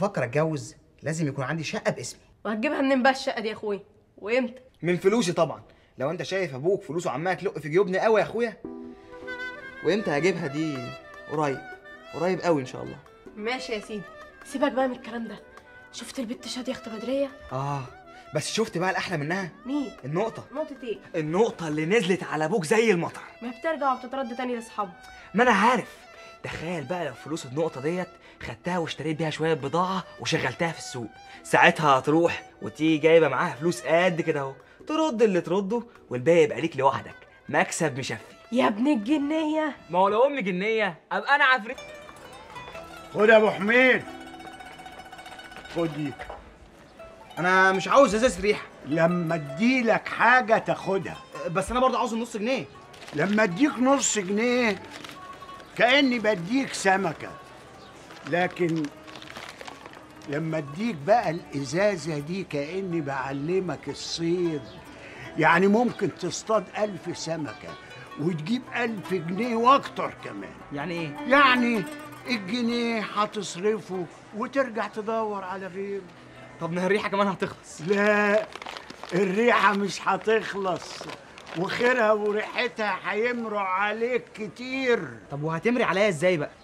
بفكر اتجوز لازم يكون عندي شقه باسمي وهتجيبها منين بقى الشقه دي يا اخويا وامتى من فلوسي طبعا لو انت شايف ابوك فلوسه عماله تلق في جيوبنا قوي يا اخويا وامتى هجيبها دي قريب قريب قوي ان شاء الله ماشي يا سيدي سيبك بقى من الكلام ده شفت البت شاديه اخت بدريه اه بس شفت بقى الاحلى منها مين النقطه نقطه ايه النقطه اللي نزلت على ابوك زي المطر ما هي بترجع وبتترد تاني لاصحابها ما انا عارف تخيل بقى لو فلوس النقطه ديت خدتها واشتريت بيها شويه بضاعه وشغلتها في السوق ساعتها هتروح وتيجي جايبه معاها فلوس قد كده اهو ترد اللي ترده والباقي يبقى ليك لوحدك مكسب مشفي يا ابن الجنيه ما هو لو امي جنيه ابقى انا عفريت خد يا ابو حميد خد دي انا مش عاوز ازاز ريحه لما اديلك حاجه تاخدها بس انا برضه عاوز النص جنيه لما اديك نص جنيه كاني بديك سمكه لكن لما اديك بقى الازازه دي كاني بعلمك الصيد يعني ممكن تصطاد ألف سمكه وتجيب ألف جنيه واكتر كمان يعني ايه يعني الجنيه هتصرفه وترجع تدور على غيره طب ما هي الريحه كمان هتخلص لا الريحة مش هتخلص وخيرها وريحتها هيمروا عليك كتير طب وهتمري عليا ازاي بقى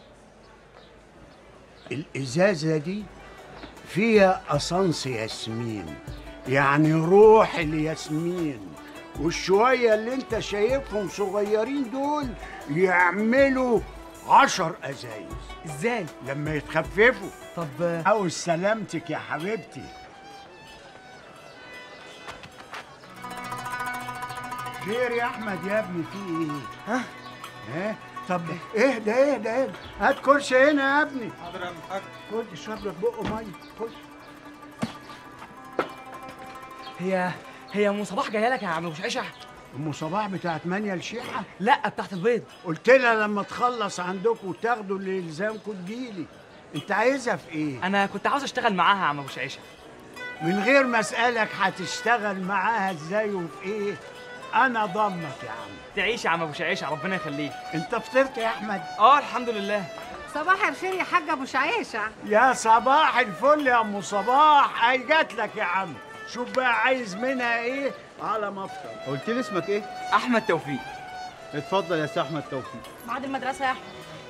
الإزازة دي فيها أسانس ياسمين يعني روح الياسمين والشوية اللي انت شايفهم صغيرين دول يعملوا عشر أزايز ازاي لما يتخففوا طب أو سلامتك يا حبيبتي خير يا احمد يا ابني في ايه؟ ها ها؟ طب اهدى اهدى اهدى هات كرسي هنا يا ابني حاضر يا حاج خد اشرب لك بقه ميه خد هي هي ام صباح جايه لك يا عم مش عيشه ام صباح بتاعت مانيا الشيحه لا بتاعت البيض قلت لها لما تخلص عندكم وتاخدوا اللي يلزمكم تجيلي انت عايزها في ايه؟ انا كنت عاوز اشتغل معاها يا عم ابو شعيشه من غير ما اسالك هتشتغل معاها ازاي وفي ايه؟ انا ضمك يا عم تعيش يا عم ابو شعيشه ربنا يخليك انت فطرت يا احمد اه الحمد لله صباح الخير يا حاج ابو شعيشه يا صباح الفل يا ام صباح اي جات لك يا عم شوف بقى عايز منها ايه على ما افطر قلت لي اسمك ايه؟ احمد توفيق اتفضل يا سي احمد توفيق بعد المدرسه يا احمد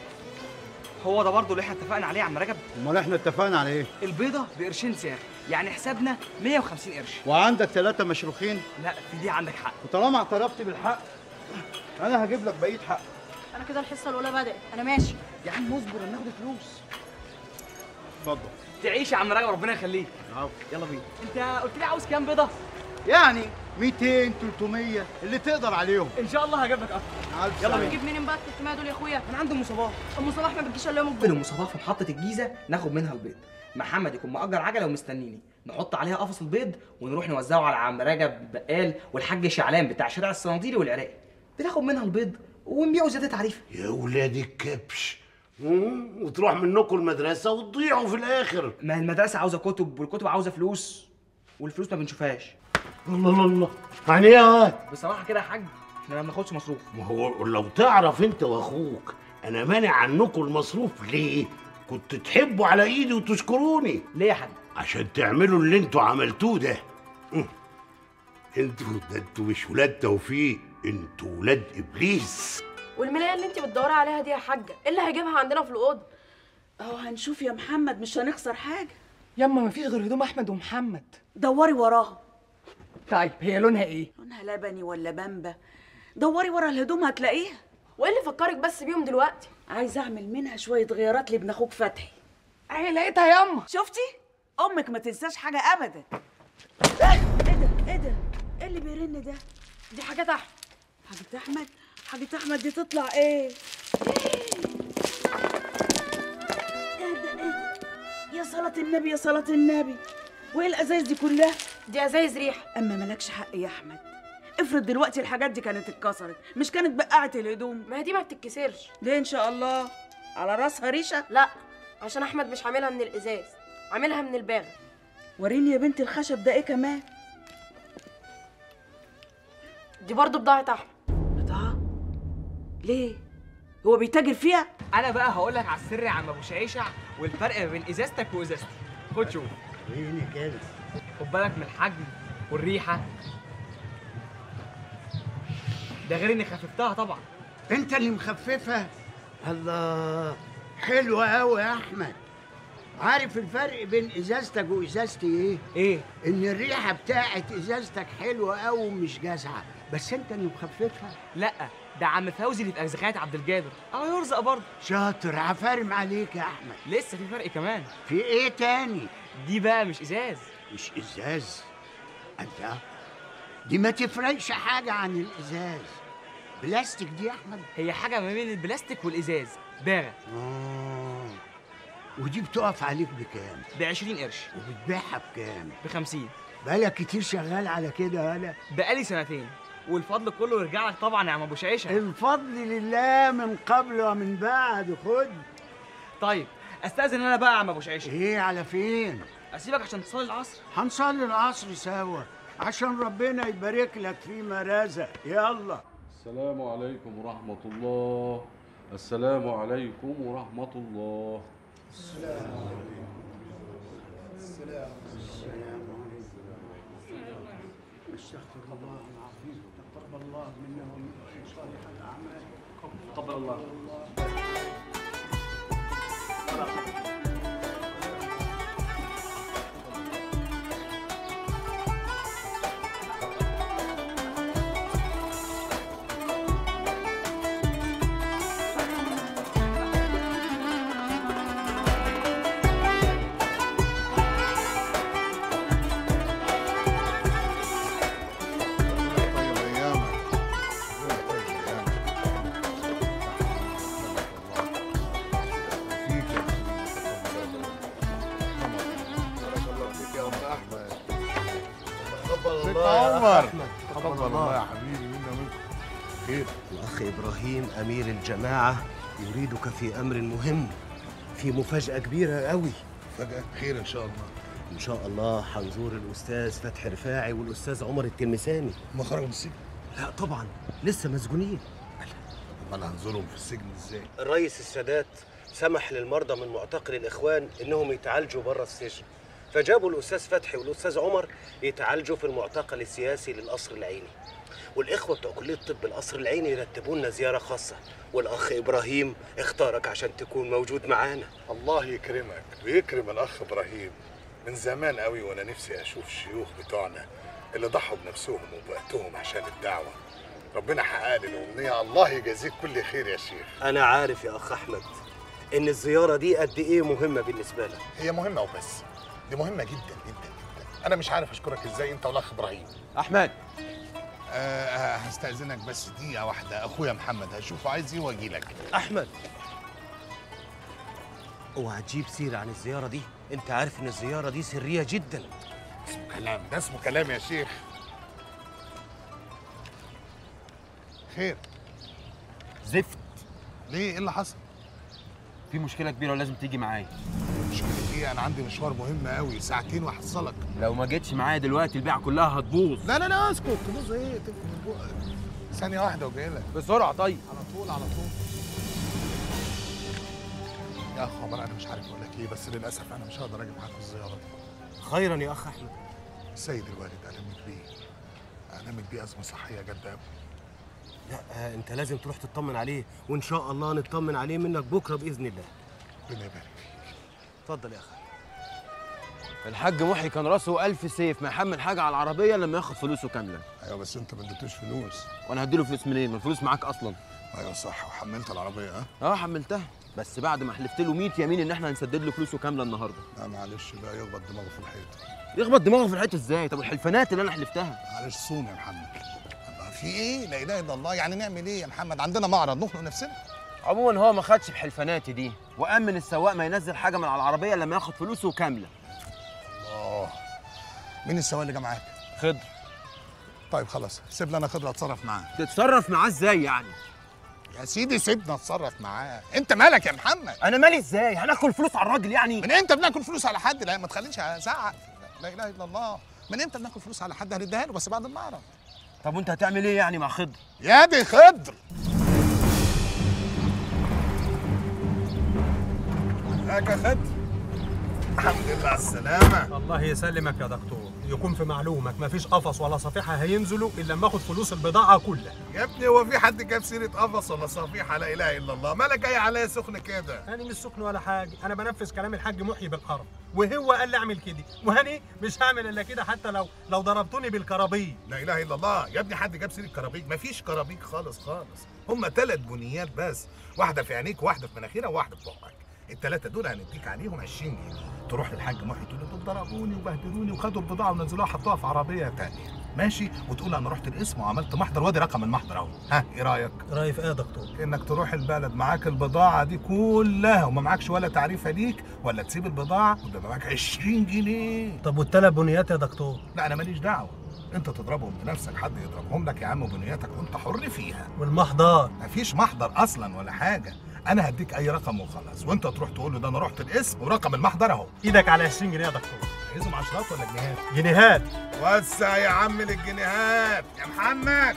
هو ده برضه اللي احنا اتفقنا عليه يا عم رجب امال احنا اتفقنا على ايه؟ البيضه بقرشين سعر يعني حسابنا 150 قرش وعندك ثلاثة مشروخين لا في دي عندك حق وطالما اعترفت بالحق انا هجيب لك بقية حق انا كده الحصه الاولى بدات انا ماشي يا عم اصبر انا ناخد فلوس اتفضل تعيش يا عم رجب ربنا يخليك العفو. يلا بينا انت قلت لي عاوز كام بيضه يعني 200 300 اللي تقدر عليهم ان شاء الله هجيب لك اكتر ألف يلا سلامة. بينا تجيب منين بقى ال 300 دول يا اخويا انا عندي ام صباح ام صباح ما بتجيش الا يوم قبل الجمعه ام صباح في محطه الجيزه ناخد منها البيض محمد يكون مأجر عجله ومستنيني نحط عليها قفص البيض ونروح نوزعه على عم رجب بقال والحاج شعلان بتاع شارع الصناديلي والعراقي بناخد منها البيض ونبيعه زياده تعريفه يا ولاد الكبش مم، وتروح منكم المدرسة وتضيعوا في الآخر ما هي المدرسه عاوزه كتب والكتب عاوزه فلوس والفلوس ما بنشوفهاش الله الله الله يعني ايه يا واد؟ بصراحه كده يا حاج احنا ما بناخدش مصروف ما هو لو تعرف انت واخوك انا مانع عنكم المصروف ليه؟ كنت تحبوا على ايدي وتشكروني ليه يا حاج عشان تعملوا اللي انتوا عملتوه ده مم. انتوا ده انتوا مش ولاد توفيق انتوا ولاد ابليس والملايه اللي انت بتدوري عليها دي يا حاجه ايه اللي هيجيبها عندنا في الاوضه اهو هنشوف يا محمد مش هنخسر حاجه ياما ما فيش غير هدوم احمد ومحمد دوري وراها طيب هي لونها ايه لونها لبني ولا بامبا دوري ورا الهدوم هتلاقيها وايه اللي فكرك بس بيهم دلوقتي عايزه اعمل منها شويه غيارات لابن اخوك فتحي اهي لقيتها ياما شفتي امك ما تنساش حاجه ابدا ايه ده ايه ده ايه اللي بيرن ده دي حاجات احمد حاجة احمد حاجة احمد دي تطلع ايه ايه ده ايه ده يا صلاة النبي يا صلاة النبي وايه الازايز دي كلها دي ازايز ريحه اما مالكش حق يا احمد افرض دلوقتي الحاجات دي كانت اتكسرت مش كانت بقعت الهدوم ما هي دي ما بتتكسرش ليه ان شاء الله على راسها ريشه لا عشان احمد مش عاملها من الازاز عاملها من الباغ وريني يا بنتي الخشب ده ايه كمان دي برضو بضاعه احمد بضاعة ليه هو بيتاجر فيها انا بقى هقول لك على السر يا عم ابو شعيشع والفرق ما بين ازازتك وازازتي خد شوف وريني كده خد بالك من الحجم والريحه ده غير اني خففتها طبعا انت اللي مخففها الله حلوة قوي يا احمد عارف الفرق بين ازازتك وازازتي ايه ايه ان الريحه بتاعت ازازتك حلوه قوي ومش جازعه بس انت اللي مخففها لا ده عم فوزي اللي في ارزاقات عبد الجابر اه يرزق برضه شاطر عفارم عليك يا احمد لسه في فرق كمان في ايه تاني دي بقى مش ازاز مش ازاز انت دي ما تفرقش حاجه عن الازاز بلاستيك دي يا احمد هي حاجه ما بين البلاستيك والازاز باغه اه ودي بتقف عليك بكام ب 20 قرش وبتبيعها بكام ب 50 بقالك كتير شغال على كده هلا بقالي سنتين والفضل كله يرجع لك طبعا يا عم ابو شعيشه الفضل لله من قبل ومن بعد خد طيب استاذن انا بقى يا عم ابو شعيشه ايه على فين اسيبك عشان تصلي العصر هنصلي العصر سوا عشان ربنا يبارك لك فيما رزق يلا السلام عليكم ورحمة الله السلام عليكم ورحمة الله استغفر الله العظيم تقبل الله منا ومنكم صالح الاعمال تقبل الله طيب ايامك طيب ايامك يا ابن احمد تقبل ست عمر تقبل الله يا حبيبي منا ومنكم خير الأخ إبراهيم أمير الجماعة يريدك في أمر مهم في مفاجأة كبيرة قوي فجأة خير ان شاء الله إن شاء الله هنزور الأستاذ فتحي رفاعي والأستاذ عمر التلمساني ما خرجوا من السجن لا طبعا لسه مسجونين امال هنزورهم في السجن ازاي الرئيس السادات سمح للمرضى من معتقل الإخوان إنهم يتعالجوا بره السجن فجابوا الأستاذ فتحي والأستاذ عمر يتعالجوا في المعتقل السياسي للقصر العيني والإخوة بتوع كلية طب القصر العيني يرتبوا لنا زيارة خاصة والأخ إبراهيم اختارك عشان تكون موجود معانا الله يكرمك ويكرم الاخ ابراهيم من زمان قوي وانا نفسي اشوف الشيوخ بتوعنا اللي ضحوا بنفسهم وبوقتهم عشان الدعوه ربنا حقق لي الامنيه الله يجازيك كل خير يا شيخ أنا عارف يا أخ أحمد إن الزيارة دي قد إيه مهمة بالنسبة لك هي مهمه وبس دي مهمه جدا جدا جدا انا مش عارف اشكرك ازاي انت والاخ ابراهيم احمد أه هستاذنك بس دقيقه واحده اخويا محمد هشوفه عايز ايه واجي لك أحمد اوعى تجيب سيرة عن الزيارة دي انت عارف ان الزيارة دي سرية جدا اسمه كلام ده اسمه كلام يا شيخ خير زفت ليه ايه اللي حصل في مشكله كبيره ولازم تيجي معايا مشكلة ايه انا عندي مشوار مهم قوي ساعتين وهحصلك لو ما جيتش معايا دلوقتي البيعه كلها هتبوظ لا لا لا اسكت تبص ايه تبقى من بقك ثانية واحدة وجاي لك بسرعه طيب على طول على طول يا خبر انا مش عارف اقول لك ايه بس للاسف انا مش هقدر اجي معاك في الزيارة دي خيرا يا اخ احمد السيد الوالد علمت بيه علمت بيه ازمة صحية جامدة قوي لا آه، انت لازم تروح تطمن عليه وان شاء الله نطمن عليه منك بكرة باذن الله ربنا يبارك فيك اتفضل يا اخي الحاج محي كان راسه ألف سيف ما يحمل حاجه على العربيه لما ياخد فلوسه كامله ايوه بس انت ما اديتوش فلوس وانا هديله فلوس منين ما الفلوس معاك اصلا ايوه صح وحملت العربية ها اه حملتها بس بعد ما حلفت له 100 يمين ان احنا هنسدد له فلوسه كامله النهارده لا معلش بقى يخبط دماغه في الحيط يخبط دماغه في الحيط ازاي طب الحلفانات اللي انا حلفتها معلش صوم يا محمد الله في ايه لا اله الا الله يعني نعمل ايه يا محمد عندنا معرض نخنق نفسنا عموما هو ما خدش بحلفاناتي دي وامن السواق ما ينزل حاجه من على العربيه لما ياخد فلوسه كامله اه مين السواق اللي جه معاك خضر طيب خلاص سيب لي انا خضر اتصرف معاه تتصرف معاه ازاي يعني يا سيدي سيبنا اتصرف معاه انت مالك يا محمد انا مالي ازاي هناكل فلوس على الراجل يعني من امتى بناكل فلوس على حد لا ما تخلينيش ازعق لا اله الا الله من امتى بناكل فلوس على حد هنديها له بس بعد المعرض طب وانت هتعمل ايه يعني مع خضر يا دي خضر ازيك يا خضر الحمد لله على السلامة الله يسلمك يا دكتور يكون في معلومك مفيش قفص ولا صفيحه هينزلوا الا لما اخد فلوس البضاعه كلها يا ابني هو في حد جاب سيرة قفص ولا صفيحة لا إله إلا الله مالك جاي عليا سخن كده انا مش سكن ولا حاجه انا بنفذ كلام الحاج محيي بالحرف وهو قال لي اعمل كده وهني مش هعمل الا كده حتى لو لو ضربتوني بالكرابيج لا إله إلا الله يا ابني حد جاب سيرة كرابيج مفيش كرابيج خالص خالص هما ثلاث بنيات بس واحدة في عينيك وواحدة في مناخيرك وواحدة في بقك الثلاثة دول هنديك عليهم 20 جنيه تروح للحاج محي تقول له دول ضربوني وبهدلوني وخدوا البضاعة ونزلوها حطوها في عربية تانية ماشي وتقول انا رحت القسم وعملت محضر وادي رقم المحضر اهو ها ايه رايك رايي في ايه يا دكتور انك تروح البلد معاك البضاعه دي كلها وما معكش ولا تعريفه ليك ولا تسيب البضاعه ويبقى معاك 20 جنيه طب والثلاث بنيات يا دكتور لا انا ماليش دعوه انت تضربهم بنفسك حد يضربهم لك يا عم بنياتك وانت حر فيها والمحضر مفيش محضر اصلا ولا حاجه انا هديك اي رقم وخلاص وانت تروح تقول له ده انا رحت القسم ورقم المحضر اهو ايدك على 20 جنيه يا دكتور عايزهم عشرات ولا جنيهات جنيهات وسع يا عم للجنيهات يا محمد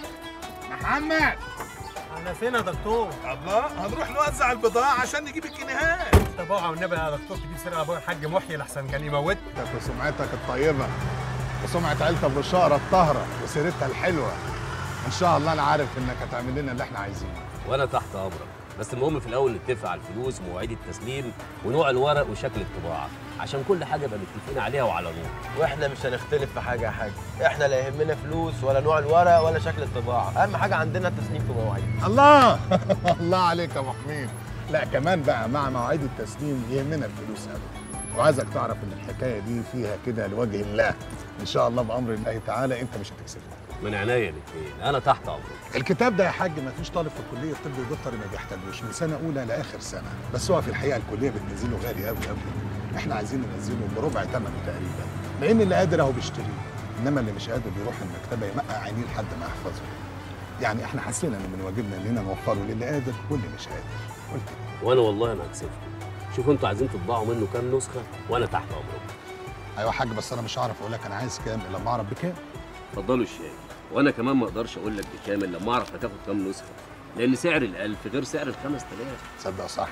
محمد انا فين يا دكتور الله هنروح نوزع البضاعه عشان نجيب الجنيهات طب اوعى والنبي يا دكتور تجيب سيره ابويا الحاج محيي لحسن كان يموت وسمعتك الطيبة وسمعة عيلة أبو شقرة الطاهرة وسيرتها الحلوة إن شاء الله أنا عارف إنك هتعمل لنا اللي إحنا عايزينه وانا تحت امرك بس المهم في الاول نتفق على الفلوس ومواعيد التسليم ونوع الورق وشكل الطباعه عشان كل حاجه يبقى متفقين عليها وعلى نور واحنا مش هنختلف في حاجه يا حاج احنا لا يهمنا فلوس ولا نوع الورق ولا شكل الطباعه اهم حاجه عندنا التسليم في مواعيد الله الله عليك يا أبو حميد لا كمان بقى مع مواعيد التسليم يهمنا الفلوس قوي وعايزك تعرف إن الحكاية دي فيها كده لوجه الله إن شاء الله بأمر الله تعالى أنت مش هتكسبها من عينيا الاثنين انا تحت امرك الكتاب ده يا حاج ما فيش طالب في الكليه الطب والبيطري ما بيحتاجوش من سنه اولى لاخر سنه بس هو في الحقيقه الكليه بتنزله غالي قوي قوي احنا عايزين ننزله بربع ثمنه تقريبا لان اللي قادر اهو بيشتريه انما اللي مش قادر بيروح المكتبه يمقع عينيه لحد ما يحفظه يعني احنا حسينا ان من واجبنا اننا نوفره للي قادر واللي مش قادر قلت وانا والله ما هكسفكم شوفوا انتوا عايزين تطبعوا منه كام نسخه وانا تحت امركم ايوه يا حاج بس انا مش هعرف اقول لك انا عايز كام الا لما اعرف بكام اتفضلوا الشاي وانا كمان ما اقدرش اقول لك بكامل لما اعرف هتاخد كام نسخه لان سعر الألف غير سعر ال 5000 تصدق صح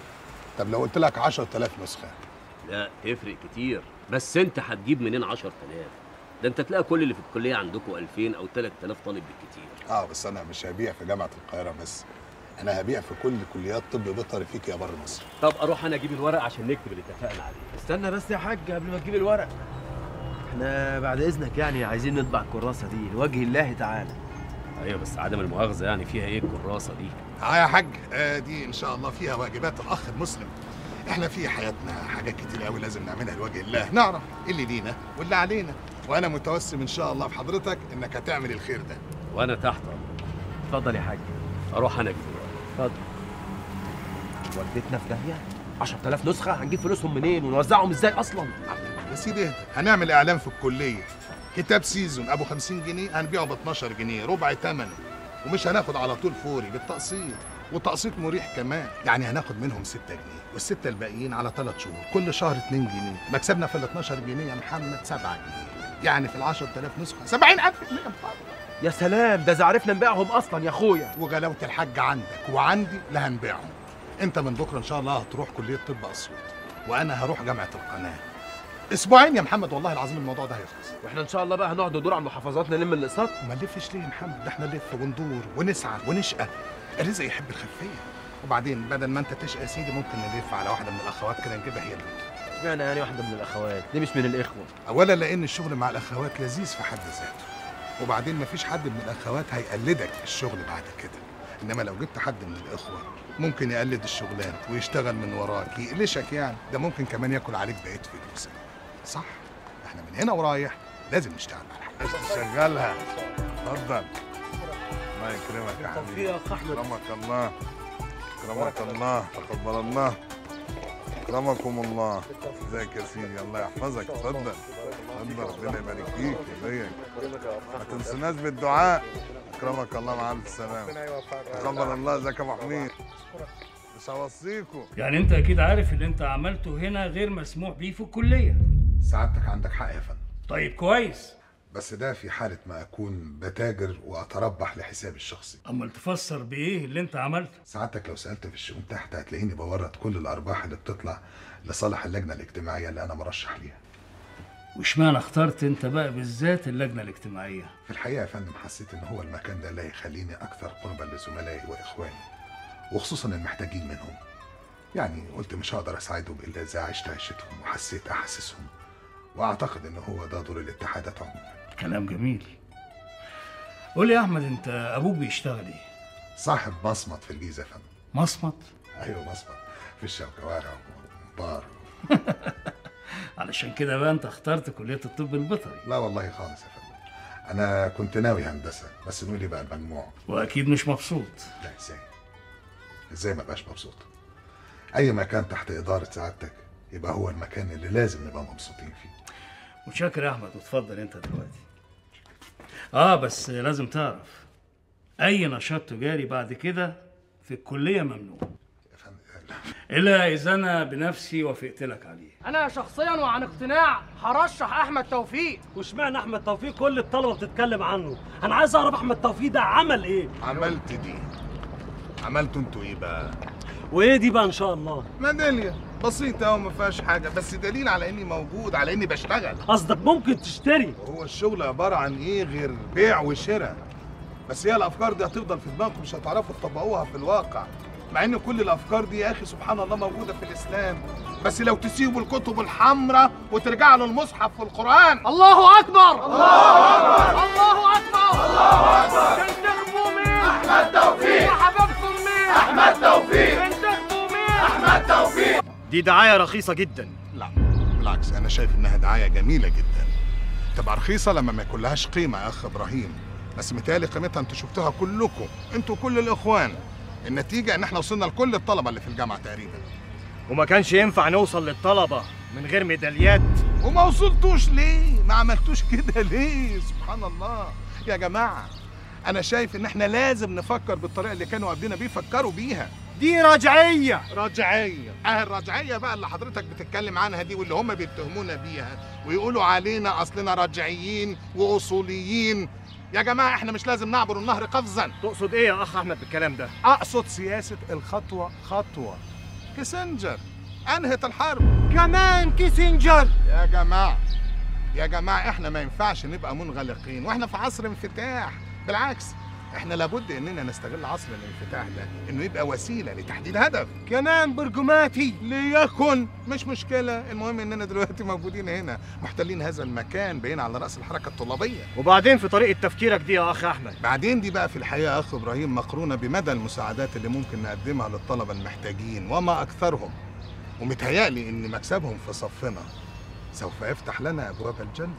طب لو قلت لك 10000 نسخه لا تفرق كتير بس انت هتجيب منين 10000 ده انت تلاقي كل اللي في الكليه عندكم 2000 او 3000 طالب بالكتير اه بس انا مش هبيع في جامعه القاهره بس انا هبيع في كل كليات طب بيطري فيك يا بر مصر طب اروح انا اجيب الورق عشان نكتب اللي اتفقنا عليه استنى بس يا حاج قبل ما تجيب الورق احنا بعد اذنك يعني عايزين نطبع الكراسه دي لوجه الله تعالى ايوه بس عدم المؤاخذه يعني فيها ايه الكراسه دي اه يا حاج آه دي ان شاء الله فيها واجبات الاخ المسلم احنا في حياتنا حاجات كتير قوي لازم نعملها لوجه الله نعرف إيه اللي لينا واللي علينا وانا متوسم ان شاء الله في حضرتك انك هتعمل الخير ده وانا تحت امرك اتفضل يا حاج اروح انا اجيب الورق اتفضل وديتنا في داهيه 10000 نسخه هنجيب فلوسهم منين ونوزعهم ازاي اصلا يا سيدي اهدى هنعمل اعلان في الكليه كتاب سيزون ابو 50 جنيه هنبيعه ب 12 جنيه ربع ثمنه ومش هناخد على طول فوري بالتقسيط وتقسيط مريح كمان يعني هناخد منهم 6 جنيه والستة الباقيين على ثلاث شهور كل شهر 2 جنيه مكسبنا في ال 12 جنيه يا محمد 7 جنيه يعني في ال 10000 نسخه 70000 جنيه يا سلام ده اذا عرفنا نبيعهم اصلا يا اخويا وغلاوه الحاج عندك وعندي لا هنبيعهم انت من بكره ان شاء الله هتروح كليه طب اسيوط وانا هروح جامعه القناه اسبوعين يا محمد والله العظيم الموضوع ده هيخلص واحنا ان شاء الله بقى هنقعد ندور على محافظات نلم الاقساط ما نلفش ليه يا محمد ده احنا نلف وندور ونسعى ونشقى الرزق يحب الخفيه وبعدين بدل ما انت تشقى يا سيدي ممكن نلف على واحده من الاخوات كده نجيبها هي اللي اشمعنى يعني واحده من الاخوات ليه مش من الاخوه اولا لان الشغل مع الاخوات لذيذ في حد ذاته وبعدين مفيش حد من الاخوات هيقلدك في الشغل بعد كده انما لو جبت حد من الاخوه ممكن يقلد الشغلان ويشتغل من وراك يقلشك يعني ده ممكن كمان ياكل عليك بقيه فلوسك صح احنا من هنا ورايح لازم نشتغل مع الحاج شغلها اتفضل الله يكرمك يا حبيبي يا اخ احمد اكرمك الله اكرمك الله تقبل الله اكرمكم الله ازيك يا سيدي الله يحفظك اتفضل اتفضل ربنا يبارك فيك ازيك ما تنسوناش بالدعاء اكرمك الله مع الف سلامه تقبل الله ازيك يا ابو حميد مش هوصيكم يعني انت اكيد عارف اللي انت عملته هنا غير مسموح بيه في الكليه سعادتك عندك حق يا فندم طيب كويس بس ده في حالة ما أكون بتاجر وأتربح لحسابي الشخصي امال تفسر بايه اللي انت عملته سعادتك لو سألت في الشؤون تحت هتلاقيني بورد كل الأرباح اللي بتطلع لصالح اللجنة الاجتماعية اللي أنا مرشح ليها واشمعنى اخترت انت بقى بالذات اللجنه الاجتماعيه في الحقيقة يا فندم حسيت إن هو المكان ده اللي هيخليني أكثر قربا لزملائي وإخواني وخصوصا المحتاجين منهم يعني قلت مش هقدر أساعدهم إلا إذا عشت عيشتهم وحسيت أحاسيسهم وأعتقد إن هو ده دور الاتحادات عموما كلام جميل قول لي يا احمد انت ابوك بيشتغل ايه صاحب مصمت في الجيزة يا فندم مصمت أيوه مصمت في الشوكوارع وبار علشان كده بقى انت اخترت كليه الطب البيطري لا والله خالص يا فندم أنا كنت ناوي هندسة بس نقولي بقى المجموع واكيد مش مبسوط لا ازاي ازاي ما بقاش مبسوط اي مكان تحت اداره سعادتك يبقى هو المكان اللي لازم نبقى مبسوطين فيه متشكر يا احمد وتفضل انت دلوقتي اه بس لازم تعرف اي نشاط تجاري بعد كده في الكليه ممنوع الا اذا انا بنفسي وافقت لك عليه انا شخصيا وعن اقتناع هرشح احمد توفيق واشمعنى احمد توفيق كل الطلبه بتتكلم عنه انا عايز اعرف احمد توفيق ده عمل ايه عملت دي عملتوا انتوا ايه بقى وايه دي بقى ان شاء الله ميداليه بسيطة وما فيهاش حاجة بس دليل على اني موجود على اني بشتغل قصدك ممكن تشتري هو الشغل عبارة عن ايه غير بيع وشراء بس هي الافكار دي هتفضل في دماغكم مش هتعرفوا تطبقوها في الواقع مع ان كل الافكار دي يا اخي سبحان الله موجودة في الاسلام بس لو تسيبوا الكتب الحمراء وترجعوا للمصحف والقرآن الله اكبر الله أكبر. الله اكبر الله أكبر. تنتخبوا مين أحمد توفيق. وحبيبكم مين أحمد توفيق. تنتخبوا مين احمد توفيق دي دعاية رخيصة جدا لا بالعكس انا شايف انها دعايه جميله جدا تبقى رخيصه لما ما يكون لهاش قيمه يا اخ ابراهيم بس متهيألي قيمتها انتوا شفتوها كلكم انتوا كل الاخوان النتيجه ان احنا وصلنا لكل الطلبه اللي في الجامعه تقريبا وما كانش ينفع نوصل للطلبة من غير ميداليات وما وصلتوش ليه ما عملتوش كده ليه سبحان الله يا جماعه انا شايف ان احنا لازم نفكر بالطريقه اللي كانوا قبلنا بيفكروا بيها دي رجعية رجعية اه الرجعية بقى اللي حضرتك بتتكلم عنها دي واللي هم بيتهمونا بيها ويقولوا علينا اصلنا رجعيين واصوليين يا جماعة احنا مش لازم نعبر النهر قفزا تقصد ايه يا اخ احمد بالكلام ده اقصد سياسة الخطوة خطوة كيسنجر انهت الحرب كمان كيسنجر يا جماعة يا جماعة احنا ما ينفعش نبقى منغلقين واحنا في عصر انفتاح بالعكس احنا لابد اننا نستغل عصر الانفتاح ده انه يبقى وسيله لتحديد هدف كمان برجماتي ليكن مش مشكله المهم اننا دلوقتي موجودين هنا محتلين هذا المكان بقينا على راس الحركه الطلابيه وبعدين في طريقة تفكيرك دي يا اخ احمد بعدين دي بقى في الحقيقه يا اخ ابراهيم مقرونه بمدى المساعدات اللي ممكن نقدمها للطلبه المحتاجين وما اكثرهم ومتهيألي ان مكسبهم في صفنا سوف يفتح لنا ابواب الجنه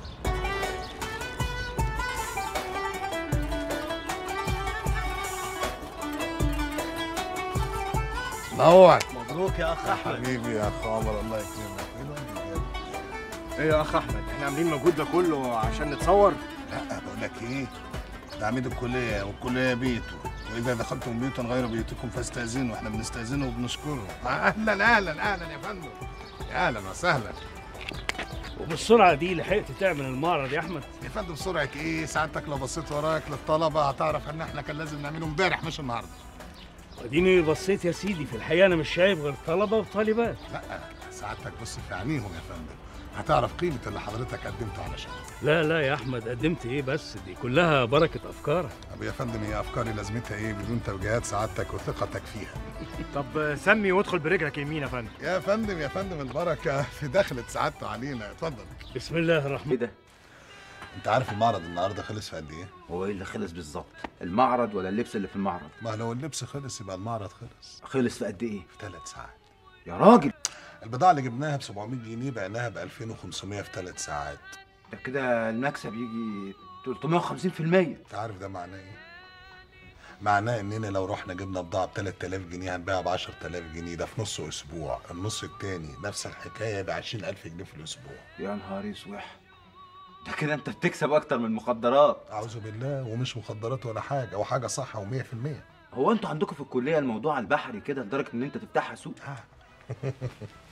نور مبروك يا اخ احمد حبيبي يا اخ عمر الله يكرمك ايه يا اخ احمد احنا عاملين المجهود ده كله عشان نتصور لا بقول لك ايه ده عميد الكليه والكليه بيته واذا دخلتم بيوتا غير بيوتكم فاستاذنوا احنا بنستاذنه وبنشكره اهلا اهلا اهلا يا فندم يا اهلا وسهلا وبالسرعه دي لحقت تعمل المعرض يا احمد يا فندم سرعه ايه سعادتك لو بصيت وراك للطلبه هتعرف ان احنا كان لازم نعمله امبارح مش النهارده اديني بصيت يا سيدي في الحقيقه انا مش شايف غير طلبه وطالبات لا سعادتك بص في عينيهم يا فندم هتعرف قيمه اللي حضرتك قدمته علشان لا لا يا احمد قدمت ايه بس دي كلها بركه افكارك طب يا فندم هي افكاري لازمتها ايه بدون توجيهات سعادتك وثقتك فيها طب سمي وادخل برجلك يمين يا فندم يا فندم يا فندم البركه في دخلة سعادته علينا اتفضل بسم الله الرحمن ايه ده؟ انت عارف المعرض النهارده خلص في قد ايه؟ هو ايه اللي خلص بالظبط؟ المعرض ولا اللبس اللي في المعرض؟ ما لو اللبس خلص يبقى المعرض خلص خلص في قد ايه؟ في ثلاث ساعات يا راجل البضاعة اللي جبناها ب 700 جنيه بعناها ب 2500 في ثلاث ساعات ده كده المكسب يجي 350% انت عارف ده معناه ايه؟ معناه اننا لو رحنا جبنا بضاعة ب 3000 جنيه هنبيعها ب 10000 جنيه ده في نص اسبوع، النص التاني نفس الحكاية ب 20000 جنيه في الاسبوع. يا نهار اسوح ده كده انت بتكسب اكتر من المخدرات اعوذ بالله ومش مخدرات ولا حاجة وحاجة صح و100% هو انتوا عندكم في الكليه الموضوع على البحري كده لدرجه ان انت تفتحها سوق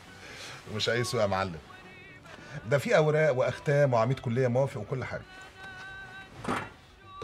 ومش اي سوق يا معلم ده في اوراق واختام وعميد كلية موافق وكل حاجة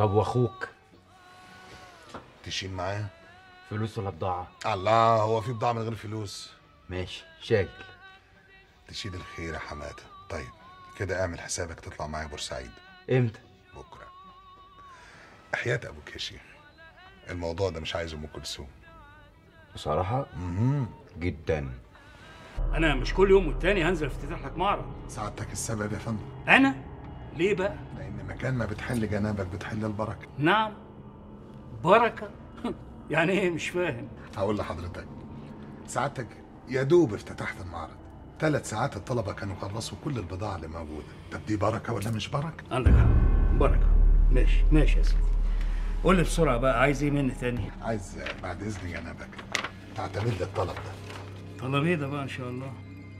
طب واخوك تشيل معاه فلوس ولا بضاعه الله هو في بضاعه من غير فلوس ماشي شايل تشيل الخير يا حماده طيب كده اعمل حسابك تطلع معايا بورسعيد امتى بكره احياء ابوك يا شيخ الموضوع ده مش عايز ام كلثوم بصراحه امم جدا انا مش كل يوم والتاني هنزل افتتح لك معرض سعادتك السبب يا فندم انا ليه بقى لان مكان ما بتحل جنابك بتحل البركه نعم بركه يعني ايه مش فاهم هقول لحضرتك سعادتك يا دوب افتتحت المعرض ثلاث ساعات الطلبه كانوا خلصوا كل البضاعه اللي موجوده طب دي بركه ولا مش بركه عندك حق بركه ماشي ماشي يا سيدي قول لي بسرعه بقى عايز ايه مني تاني عايز بعد اذن جنابك تعتمد لي الطلب ده طلب ايه ده بقى ان شاء الله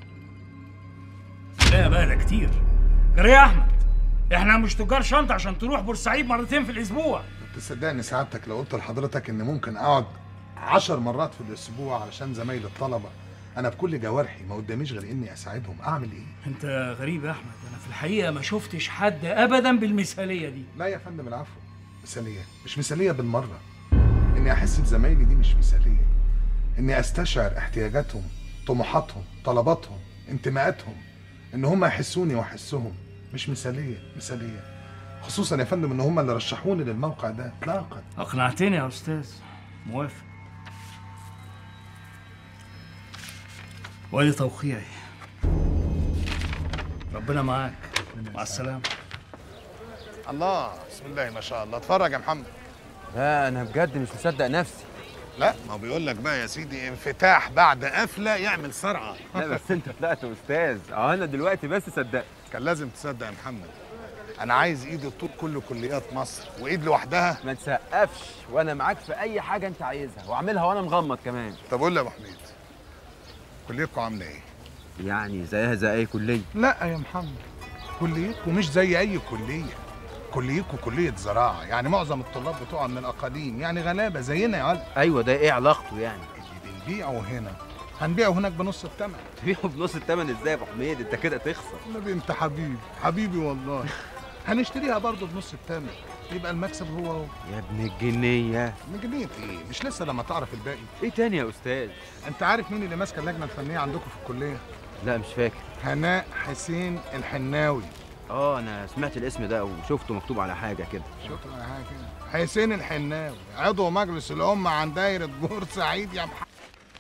لا بقى ده كتير جري يا احمد احنا مش تجار شنطه عشان تروح بورسعيد مرتين في الاسبوع تصدقني سعادتك لو قلت لحضرتك ان ممكن اقعد عشر مرات في الاسبوع علشان زمايل الطلبه انا بكل جوارحي ما قداميش غير اني اساعدهم اعمل ايه انت غريب يا احمد انا في الحقيقه ما شفتش حد ابدا بالمثاليه دي لا يا فندم العفو مثاليه مش مثاليه بالمره اني احس بزمايلي دي مش مثاليه اني استشعر احتياجاتهم طموحاتهم طلباتهم انتماءاتهم ان هم يحسوني واحسهم مش مثاليه مثاليه خصوصا يا فندم ان هم اللي رشحوني للموقع ده اطلاقا اقنعتني يا استاذ موافق وادي توقيعي ربنا معاك مع السلامه الله بسم الله ما شاء الله اتفرج يا محمد لا انا بجد مش مصدق نفسي لا ما بيقول لك بقى يا سيدي انفتاح بعد قفله يعمل صرعه لا بس انت طلعت استاذ اه انا دلوقتي بس صدقت كان لازم تصدق يا محمد انا عايز ايد الطول كل كليات مصر وايد لوحدها ما تسقفش وانا معاك في اي حاجه انت عايزها واعملها وانا مغمض كمان طب قول لي يا ابو حميد كليتكم عامله ايه يعني زيها زي اي كليه لا يا محمد كليتكم مش زي اي كليه كليتكم كليه زراعه يعني معظم الطلاب بتوعها من الاقاليم يعني غلابه زينا يا ولد ايوه ده ايه علاقته يعني اللي بنبيعه هنا هنبيعه هناك بنص الثمن تبيعه بنص الثمن ازاي يا ابو حميد انت كده تخسر النبي انت حبيبي حبيبي والله هنشتريها برضه بنص الثمن يبقى المكسب هو هو يا ابن الجنيه من جنيه ايه مش لسه لما تعرف الباقي ايه تاني يا استاذ انت عارف مين اللي ماسكه اللجنه الفنيه عندكم في الكليه لا مش فاكر هناء حسين الحناوي اه انا سمعت الاسم ده وشفته مكتوب على حاجه كده شكرا على حاجه كده حسين الحناوي عضو مجلس الامه عن دايره بورسعيد يا محمد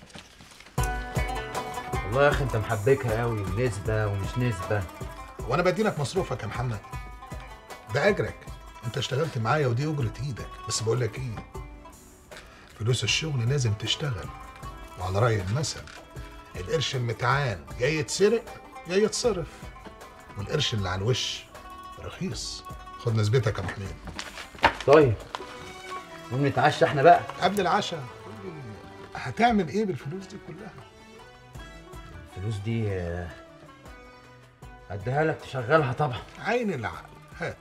والله يا اخي انت محبكها قوي نسبه ومش نسبه وانا بديلك مصروفك يا محمد ده اجرك انت اشتغلت معايا ودي اجرة ايدك بس بقول لك ايه فلوس الشغل لازم تشتغل وعلى راي المثل القرش المتعان يا يتسرق يا يتصرف والقرش اللي على الوش رخيص خد نسبتك يا محمد طيب نقوم نتعشى احنا بقى قبل العشاء هتعمل ايه بالفلوس دي كلها الفلوس دي آه، اديها لك تشغلها طبعا عين العقل هات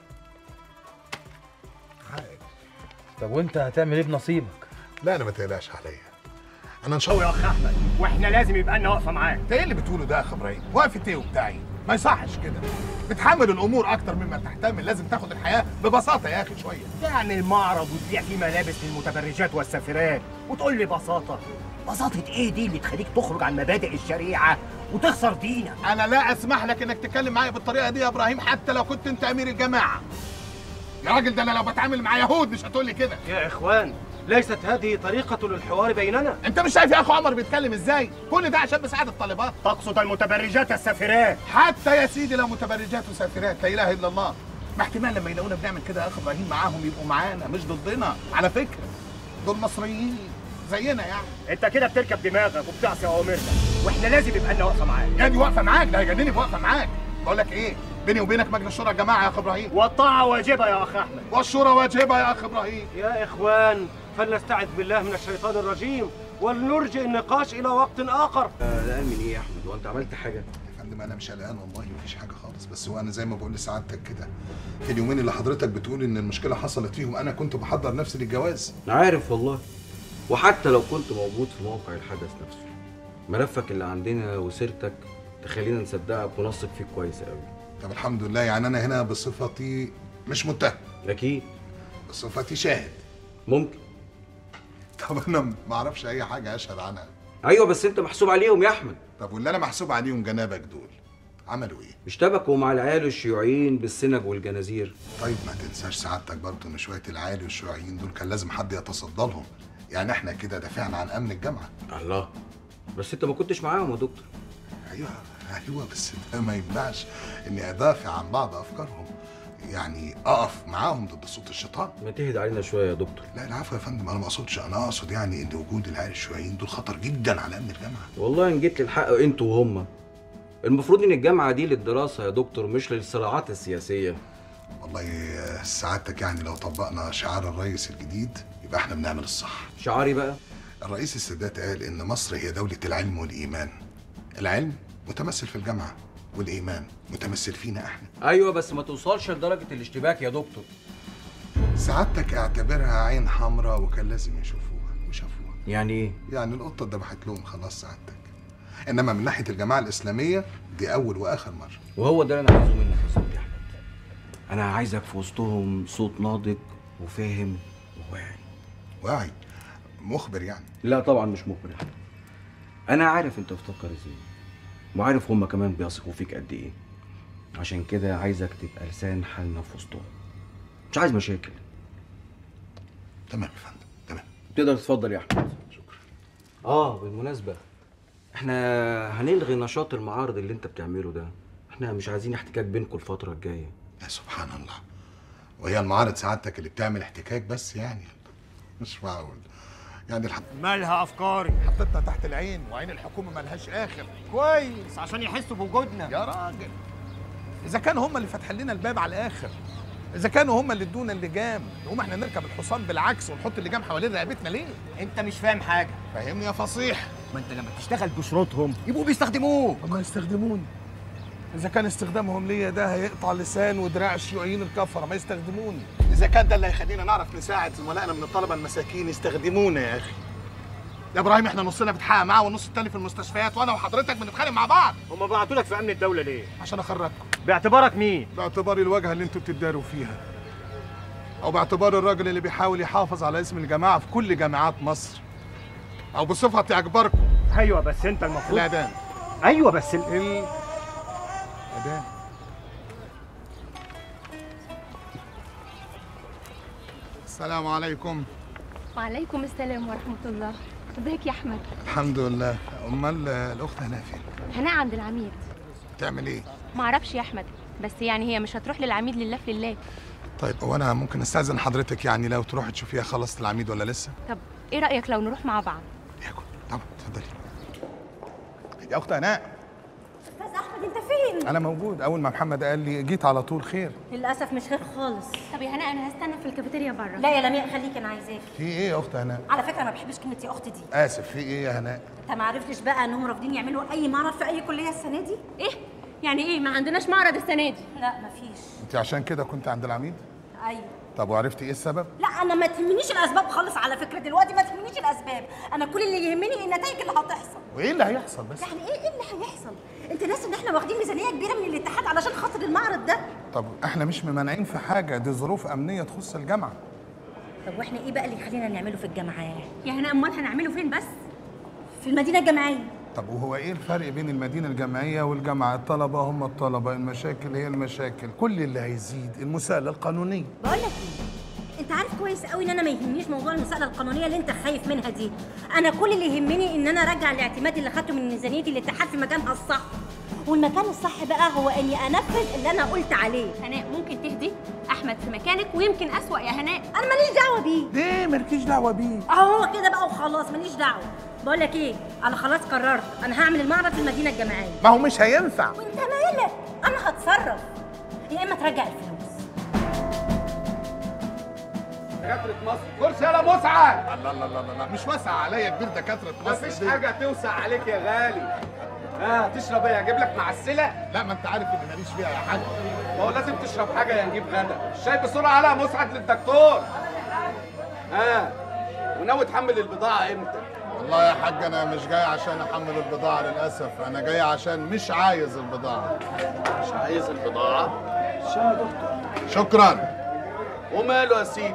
طب وانت هتعمل ايه بنصيبك لا انا ما تقلقش عليا انا ان شاء الله يا اخ احمد واحنا لازم يبقى لنا واقفه معاك انت ايه اللي بتقوله ده يا اخ ابراهيم وقفه ايه وبتاعي ما يصحش كده بتحمل الامور اكتر مما تحتمل لازم تاخد الحياه ببساطه يا اخي شويه يعني المعرض وتبيع فيه ملابس للمتبرجات والسافرات وتقول لي بساطه بساطه ايه دي اللي تخليك تخرج عن مبادئ الشريعه وتخسر دينك انا لا اسمح لك انك تتكلم معايا بالطريقه دي يا ابراهيم حتى لو كنت انت امير الجماعه يا راجل ده انا لو بتعامل مع يهود مش هتقول لي كده يا اخوان ليست هذه طريقة للحوار بيننا انت مش شايف يا اخو عمر بيتكلم ازاي كل ده عشان مساعد الطالبات تقصد المتبرجات السافرات حتى يا سيدي لو متبرجات وسافرات لا اله الا الله ما احتمال لما يلاقونا بنعمل كده يا اخ ابراهيم معاهم يبقوا معانا مش ضدنا على فكره دول مصريين زينا يعني انت كده بتركب دماغك وبتعصي اوامرنا واحنا لازم يبقى لنا واقفه معاك يعني واقفه معاك ده هيجنني واقفه معاك بقول لك ايه بيني وبينك مجلس الشورى يا جماعه يا اخ ابراهيم والطاعه واجبه يا اخ احمد والشورى واجبه يا اخ ابراهيم يا اخوان فلنستعذ بالله من الشيطان الرجيم ولنرجئ النقاش الى وقت اخر قلقان من ايه يا احمد وانت عملت حاجه يا فندم انا مش قلقان والله مفيش حاجه خالص بس هو انا زي ما بقول لسعادتك كده في اليومين اللي حضرتك بتقول ان المشكله حصلت فيهم انا كنت بحضر نفسي للجواز عارف والله وحتى لو كنت موجود في موقع الحدث نفسه ملفك اللي عندنا وسيرتك تخلينا نصدقك ونثق فيك كويس قوي طب الحمد لله يعني انا هنا بصفتي مش متهم اكيد بصفتي شاهد ممكن طب انا ما اعرفش اي حاجه اشهد عنها ايوه بس انت محسوب عليهم يا احمد طب واللي انا محسوب عليهم جنابك دول عملوا ايه اشتبكوا مع العيال الشيوعيين بالسنج والجنازير طيب ما تنساش سعادتك برضه ان شويه العالي والشيوعيين دول كان لازم حد يتصدى لهم يعني احنا كده دافعنا عن امن الجامعه الله بس انت ما كنتش معاهم يا دكتور ايوه ايوه بس ده ما يمنعش اني ادافع عن بعض افكارهم يعني اقف معاهم ضد صوت الشيطان ما تهدى علينا شويه يا دكتور لا العفو يا فندم انا ما اقصدش انا اقصد يعني ان وجود العيال الشيوعيين دول خطر جدا على امن الجامعه والله ان جيت للحق انتوا وهم المفروض ان الجامعه دي للدراسه يا دكتور مش للصراعات السياسيه والله آه، سعادتك يعني لو طبقنا شعار الرئيس الجديد يبقى احنا بنعمل الصح شعاري بقى الرئيس السادات قال ان مصر هي دولة العلم والايمان العلم متمثل في الجامعة والايمان متمثل فينا احنا ايوه بس ما توصلش لدرجه الاشتباك يا دكتور سعادتك اعتبرها عين حمراء وكان لازم يشوفوها وشافوها يعني ايه يعني القطة ذبحت لهم خلاص سعادتك انما من ناحية الجماعة الاسلامية دي اول واخر مرة وهو ده اللي انا عايزه منك يا صوت يا احمد انا عايزك في وسطهم صوت ناضج وفاهم وواعي واعي مخبر يعني لا طبعا مش مخبر يا احمد انا عارف انت بتفكر ازاي وعارف هما كمان بيثقوا فيك قد ايه عشان كده عايزك تبقى لسان حالنا في وسطهم مش عايز مشاكل تمام يا فندم تمام تقدر تتفضل يا احمد شكرا اه بالمناسبه احنا هنلغي نشاط المعارض اللي انت بتعمله ده احنا مش عايزين احتكاك بينكم الفتره الجايه يا سبحان الله وهي المعارض سعادتك اللي بتعمل احتكاك بس يعني مش معقول يعني الحق مالها افكاري حطيتنا تحت العين وعين الحكومه ملهاش اخر كويس عشان يحسوا بوجودنا يا راجل اذا كانوا هم اللي فاتحين لنا الباب على الاخر اذا كانوا هم اللي ادونا اللجام نقوم احنا نركب الحصان بالعكس ونحط اللجام حوالين رقبتنا ليه انت مش فاهم حاجه فهمني يا فصيح ما انت لما تشتغل بشروطهم يبقوا بيستخدموك هم يستخدموني اذا كان استخدامهم ليا ده هيقطع لسان ودراع الشيوعيين الكفره ما يستخدموني اذا كان ده اللي هيخلينا نعرف نساعد زملائنا من الطلبه المساكين يستخدمونا يا اخي يا ابراهيم احنا نصنا بيتحقق معاه والنص التاني في المستشفيات وانا وحضرتك بنتخانق مع بعض هم بعتوا لك في امن الدوله ليه عشان اخرجكم باعتبارك مين باعتباري الواجهه اللي انتوا بتداروا فيها او باعتبار الراجل اللي بيحاول يحافظ على اسم الجماعه في كل جامعات مصر او بصفتي اكبركم ايوه بس انت المفروض الاذان ايوه بس ال... ال... اذان السلام عليكم وعليكم السلام ورحمة الله ازيك يا أحمد الحمد لله امال الاخت هنا فين هناء عند العميد بتعمل ايه معرفش يا أحمد بس يعني هي مش هتروح للعميد لله في لله طيب هو انا ممكن استاذن حضرتك يعني لو تروحي تشوفيها خلصت العميد ولا لسه طب إيه رأيك لو نروح مع بعض طبعا اتفضلي يا اخت هناء استاذ احمد انت فين انا موجود اول ما محمد قال لي جيت على طول خير للاسف مش خير خالص طب يا هناء أنا هستنى في الكافيتيريا بره لا يا لمياء خليك انا عايزاك في ايه يا اخت هناء على فكره ما بحبش كلمه يا اختي دي اسف في ايه يا هناء انت ما عرفتش بقى انهم رافضين يعملوا اي معرض في اي كليه السنه دي ايه يعني ايه ما عندناش معرض السنة دي لا مفيش انت عشان كده كنت عند العميد ايوه طب وعرفتي ايه السبب لا انا ما تهمنيش الاسباب خالص على فكره دلوقتي ما تهمنيش الاسباب انا كل اللي يهمني النتائج اللي هتحصل وايه اللي هيحصل بس يعني ايه ايه اللي هيحصل انت ناس ان احنا واخدين ميزانيه كبيره من الاتحاد علشان خاطر المعرض ده طب احنا مش ممانعين في حاجه دي ظروف امنيه تخص الجامعه طب واحنا ايه بقى اللي يخلينا نعمله في الجامعه يا هناء أمال هنعمله فين بس في المدينه الجامعيه طب وهو ايه الفرق بين المدينه الجامعيه والجامعه الطلبه هم الطلبه المشاكل هي المشاكل كل اللي هيزيد المساءله القانونيه بقول لك ايه انت عارف كويس قوي ان انا ما يهمنيش موضوع المساءله القانونيه اللي انت خايف منها دي انا كل اللي يهمني ان انا ارجع الاعتماد اللي خدته من ميزانيه الاتحاد في مكانها الصح والمكان الصح بقى هو اني انفذ اللي انا قلت عليه هناء ممكن تهدي أحمد في مكانك ويمكن أسوأ يا هناء انا ماليش دعوه بيه ليه مالكيش دعوه بيه اهو هو كده بقى وخلاص ماليش دعوه بقول لك ايه انا خلاص قررت انا هعمل المعرض في المدينه الجامعيه ما هو مش هينفع وانت مالك انا هتصرف يا اما ترجع الفلوس دكاتره مصر كرسي يلا مسعد الله الله الله الله مش واسع عليا كبير دكاتره مصر مفيش دي. حاجة توسع عليك يا غالي ها تشرب ايه اجيب لك معسلة لا ما انت عارف ان ماليش فيها يا حاج ما هو لازم تشرب حاجة يا نجيب غدا الشاي بسرعة على مسعد للدكتور ها وناوي تحمل البضاعة امتى والله يا حاج انا مش جاي عشان احمل البضاعه للاسف انا جاي عشان مش عايز البضاعه مش عايز البضاعة شو يا دكتور شكرا وماله يا سيدي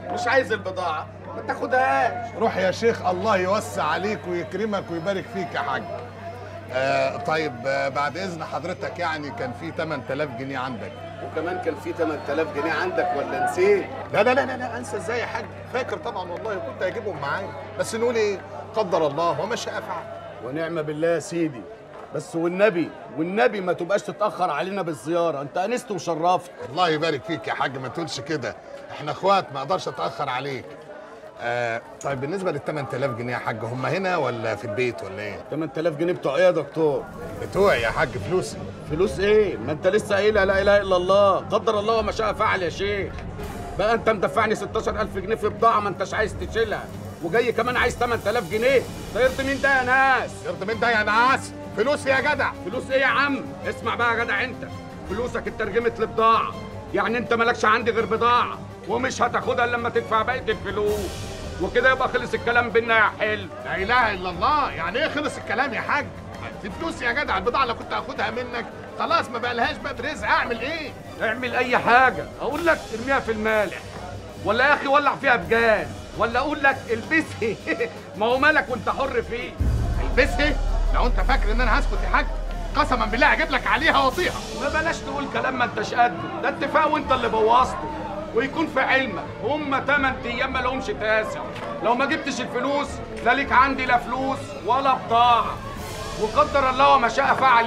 مش عايز البضاعه ما تاخدهاش روح يا شيخ الله يوسع عليك ويكرمك ويبارك فيك يا حاج آه طيب آه بعد اذن حضرتك يعني كان في 8000 جنيه عندك وكمان كان في 8000 جنيه عندك ولا نسيت لا لا لا لا, لا انسى ازاي يا حاج فاكر طبعا والله كنت هجيبهم معايا بس نقول ايه قدر الله وما شاء فعل ونعم بالله يا سيدي بس والنبي والنبي ما تبقاش تتاخر علينا بالزياره انت انست وشرفت الله يبارك فيك يا حاج ما تقولش كده احنا اخوات ما اقدرش اتاخر عليك آه طيب بالنسبه لل 8000 جنيه يا حاج هم هنا ولا في البيت ولا ايه 8000 جنيه بتوع ايه يا دكتور بتوعي يا حاج فلوسي فلوس ايه ما انت لسه قايلها لا اله الا الله قدر الله وما شاء فعل يا شيخ بقى انت مدفعني 16000 جنيه في بضاعه ما انتش عايز تشيلها وجاي كمان عايز 8000 جنيه ده يرضي مين ده يا ناس يرضي مين ده يا ناس فلوسي يا جدع فلوس ايه يا عم اسمع بقى يا جدع انت فلوسك اترجمت لبضاعه يعني انت مالكش عندي غير بضاعه ومش هتاخدها الا لما تدفع بقيه الفلوس وكده يبقى خلص الكلام بينا يا حلو لا اله الا الله يعني ايه خلص الكلام يا حاج دي فلوسي يا جدع البضاعه اللي كنت هاخدها منك خلاص ما بقالهاش باب رزق اعمل ايه اعمل اي حاجه اقول لك ارميها في المالح ولا يا اخي ولع فيها بجاز ولا اقول لك البسها ما هو مالك وانت حر فيه البسها لو انت فاكر ان انا هسكت يا حاج قسما بالله هجيب لك عليها واطيها ما بلاش تقول كلام ما انتش قده ده اتفاق وانت اللي بوظته ويكون في علمك هم 8 ايام ما لهمش تاسع لو ما جبتش الفلوس لا ليك عندي لا فلوس ولا بضاعه وقدر الله وما شاء فعل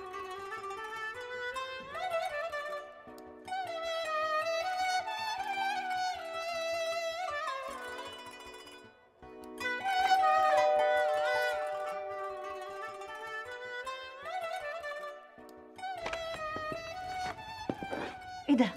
ايه ده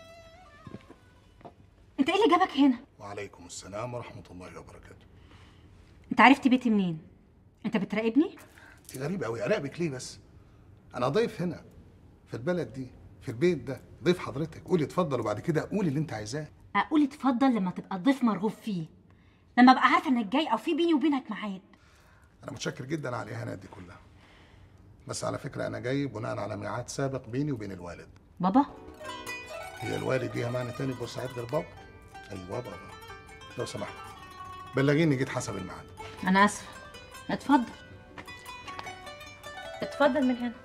انت ايه اللي جابك هنا وعليكم السلام ورحمه الله وبركاته انت عرفت بيتي منين انت بتراقبني انت غريبه قوي اراقبك ليه بس انا ضيف هنا في البلد دي في البيت ده ضيف حضرتك قولي اتفضل وبعد كده قولي اللي انت عايزاه اقول اتفضل لما تبقى الضيف مرغوب فيه لما ابقى عارفه انك جاي او في بيني وبينك ميعاد انا متشكر جدا على الاهانات دي كلها بس على فكره انا جاي بناء على ميعاد سابق بيني وبين الوالد بابا هي الوالد ليها معنى تاني بورسعيد غير بابا ايوه بابا لو سمحت بلغيني جيت حسب الميعاد انا اسفه اتفضل اتفضل من هنا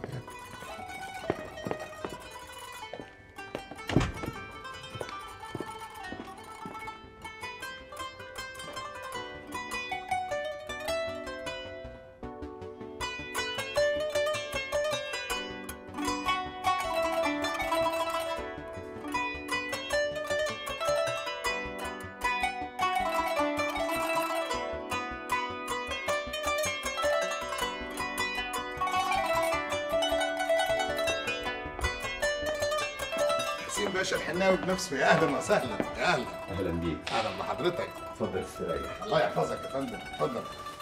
حسين باشا الحناوي بنفسه يا اهلا وسهلا يا اهلا اهلا بيك اهلا بحضرتك اتفضل استريح الله يحفظك يا فندم اتفضل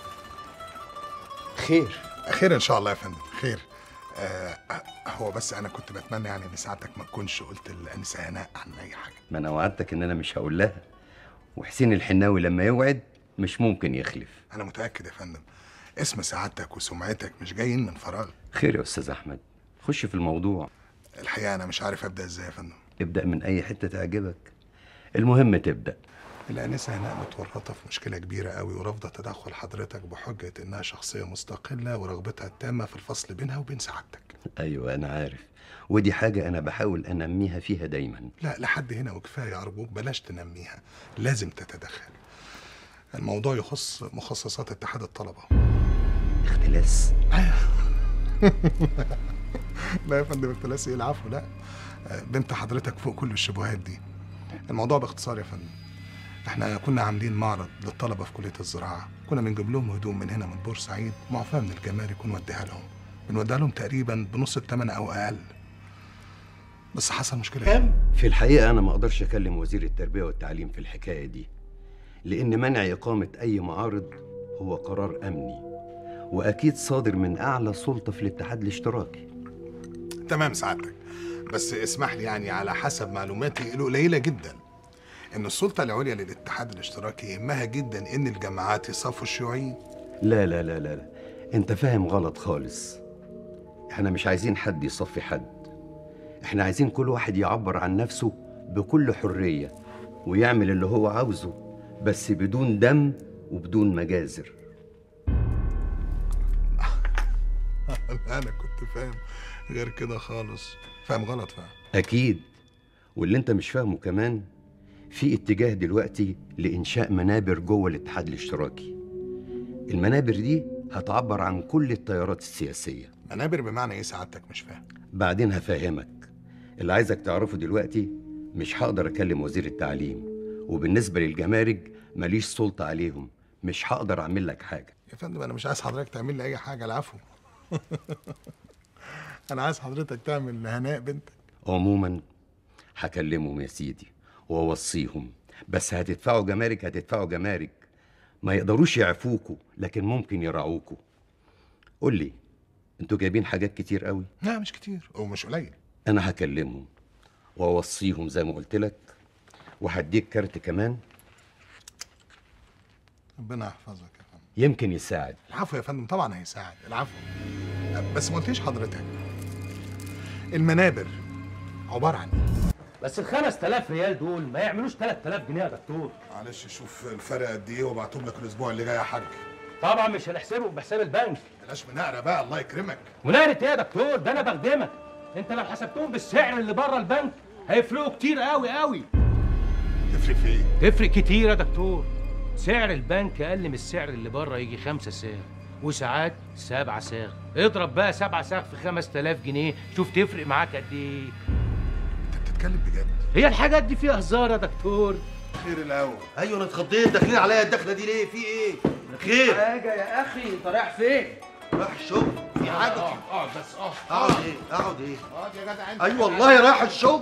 خير خير ان شاء الله يا فندم خير آه هو بس انا كنت بتمنى يعني ان ساعتك ما تكونش قلت للانسه هناء عن اي حاجه ما انا وعدتك ان انا مش هقول لها وحسين الحناوي لما يوعد مش ممكن يخلف انا متاكد يا فندم اسم سعادتك وسمعتك مش جايين من فراغ خير يا استاذ احمد خش في الموضوع الحقيقه انا مش عارف ابدا ازاي يا فندم ابدا من اي حته تعجبك المهم تبدا الانسه هناء متورطه في مشكله كبيره قوي ورافضه تدخل حضرتك بحجه انها شخصيه مستقله ورغبتها التامه في الفصل بينها وبين سعادتك ايوه انا عارف ودي حاجه انا بحاول انميها فيها دايما لا لحد هنا وكفايه ارجوك بلاش تنميها لازم تتدخل الموضوع يخص مخصصات اتحاد الطلبه اختلاس لا يا فندم اختلاس ايه العفو لا آه، بنت حضرتك فوق كل الشبهات دي الموضوع باختصار يا فندم احنا كنا عاملين معرض للطلبه في كليه الزراعه كنا بنجيب لهم هدوم من هنا من بورسعيد معفاه من الجمارك ونوديها لهم بنوديها لهم تقريبا بنص الثمن او اقل بس حصل مشكله كام في الحقيقه انا ما اقدرش اكلم وزير التربيه والتعليم في الحكايه دي لان منع اقامه اي معارض هو قرار امني واكيد صادر من اعلى سلطه في الاتحاد الاشتراكي تمام سعادتك بس اسمح لي يعني على حسب معلوماتي القليله جدا ان السلطه العليا للاتحاد الاشتراكي يهمها جدا ان الجماعات يصفوا الشيوعيين لا لا لا لا لا انت فاهم غلط خالص احنا مش عايزين حد يصفي حد احنا عايزين كل واحد يعبر عن نفسه بكل حرية ويعمل اللي هو عاوزه بس بدون دم وبدون مجازر انا كنت فاهم غير كده خالص فاهم غلط فاهم أكيد واللي أنت مش فاهمه كمان في اتجاه دلوقتي لإنشاء منابر جوه الاتحاد الاشتراكي المنابر دي هتعبر عن كل التيارات السياسية منابر بمعنى ايه سعادتك مش فاهم بعدين هفهمك اللي عايزك تعرفه دلوقتي مش هقدر أكلم وزير التعليم وبالنسبة للجمارك ماليش سلطة عليهم مش هقدر أعمل لك حاجة يا فندم انا مش عايز حضرتك تعمل لي اي حاجه العفو انا عايز حضرتك تعمل لهناء بنتك عموما هكلمهم يا سيدي واوصيهم بس هتدفعوا جمارك هتدفعوا جمارك ما يقدروش يعفوكوا لكن ممكن يرعوكوا قول لي انتوا جايبين حاجات كتير قوي لا مش كتير ومش قليل انا هكلمهم واوصيهم زي ما قلت لك وهديك كارت كمان ربنا يحفظك يا فندم يمكن يساعد العفو يا فندم طبعا هيساعد العفو بس ما قلتيش حضرتك المنابر عباره عن ايه بس ال 5000 ريال دول ما يعملوش 3000 جنيه يا دكتور معلش شوف الفرق قد ايه وابعتهم لك الاسبوع اللي جاي يا حاج طبعا مش هنحسبهم بحساب البنك بلاش مناقره بقى الله يكرمك ونقرة ايه يا دكتور ده انا بخدمك انت لو حسبتهم بالسعر اللي بره البنك هيفرقوا كتير قوي قوي تفرق في ايه تفرق كتير يا دكتور سعر البنك اقل من السعر اللي بره يجي خمسة ساغ وساعات سبعة ساغ اضرب بقى سبعة ساغ في 5000 جنيه شوف تفرق معاك قد ايه انت بتتكلم بجد هي الحاجات دي فيها هزار يا دكتور خير الاول ايوه انا اتخضيت داخلين عليا الدخله دي ليه في ايه خير حاجه يا اخي انت رايح فين رايح الشغل في حاجه اقعد بس اقعد اقعد ايه اقعد ايه اقعد يا جدع انت اي والله رايح الشغل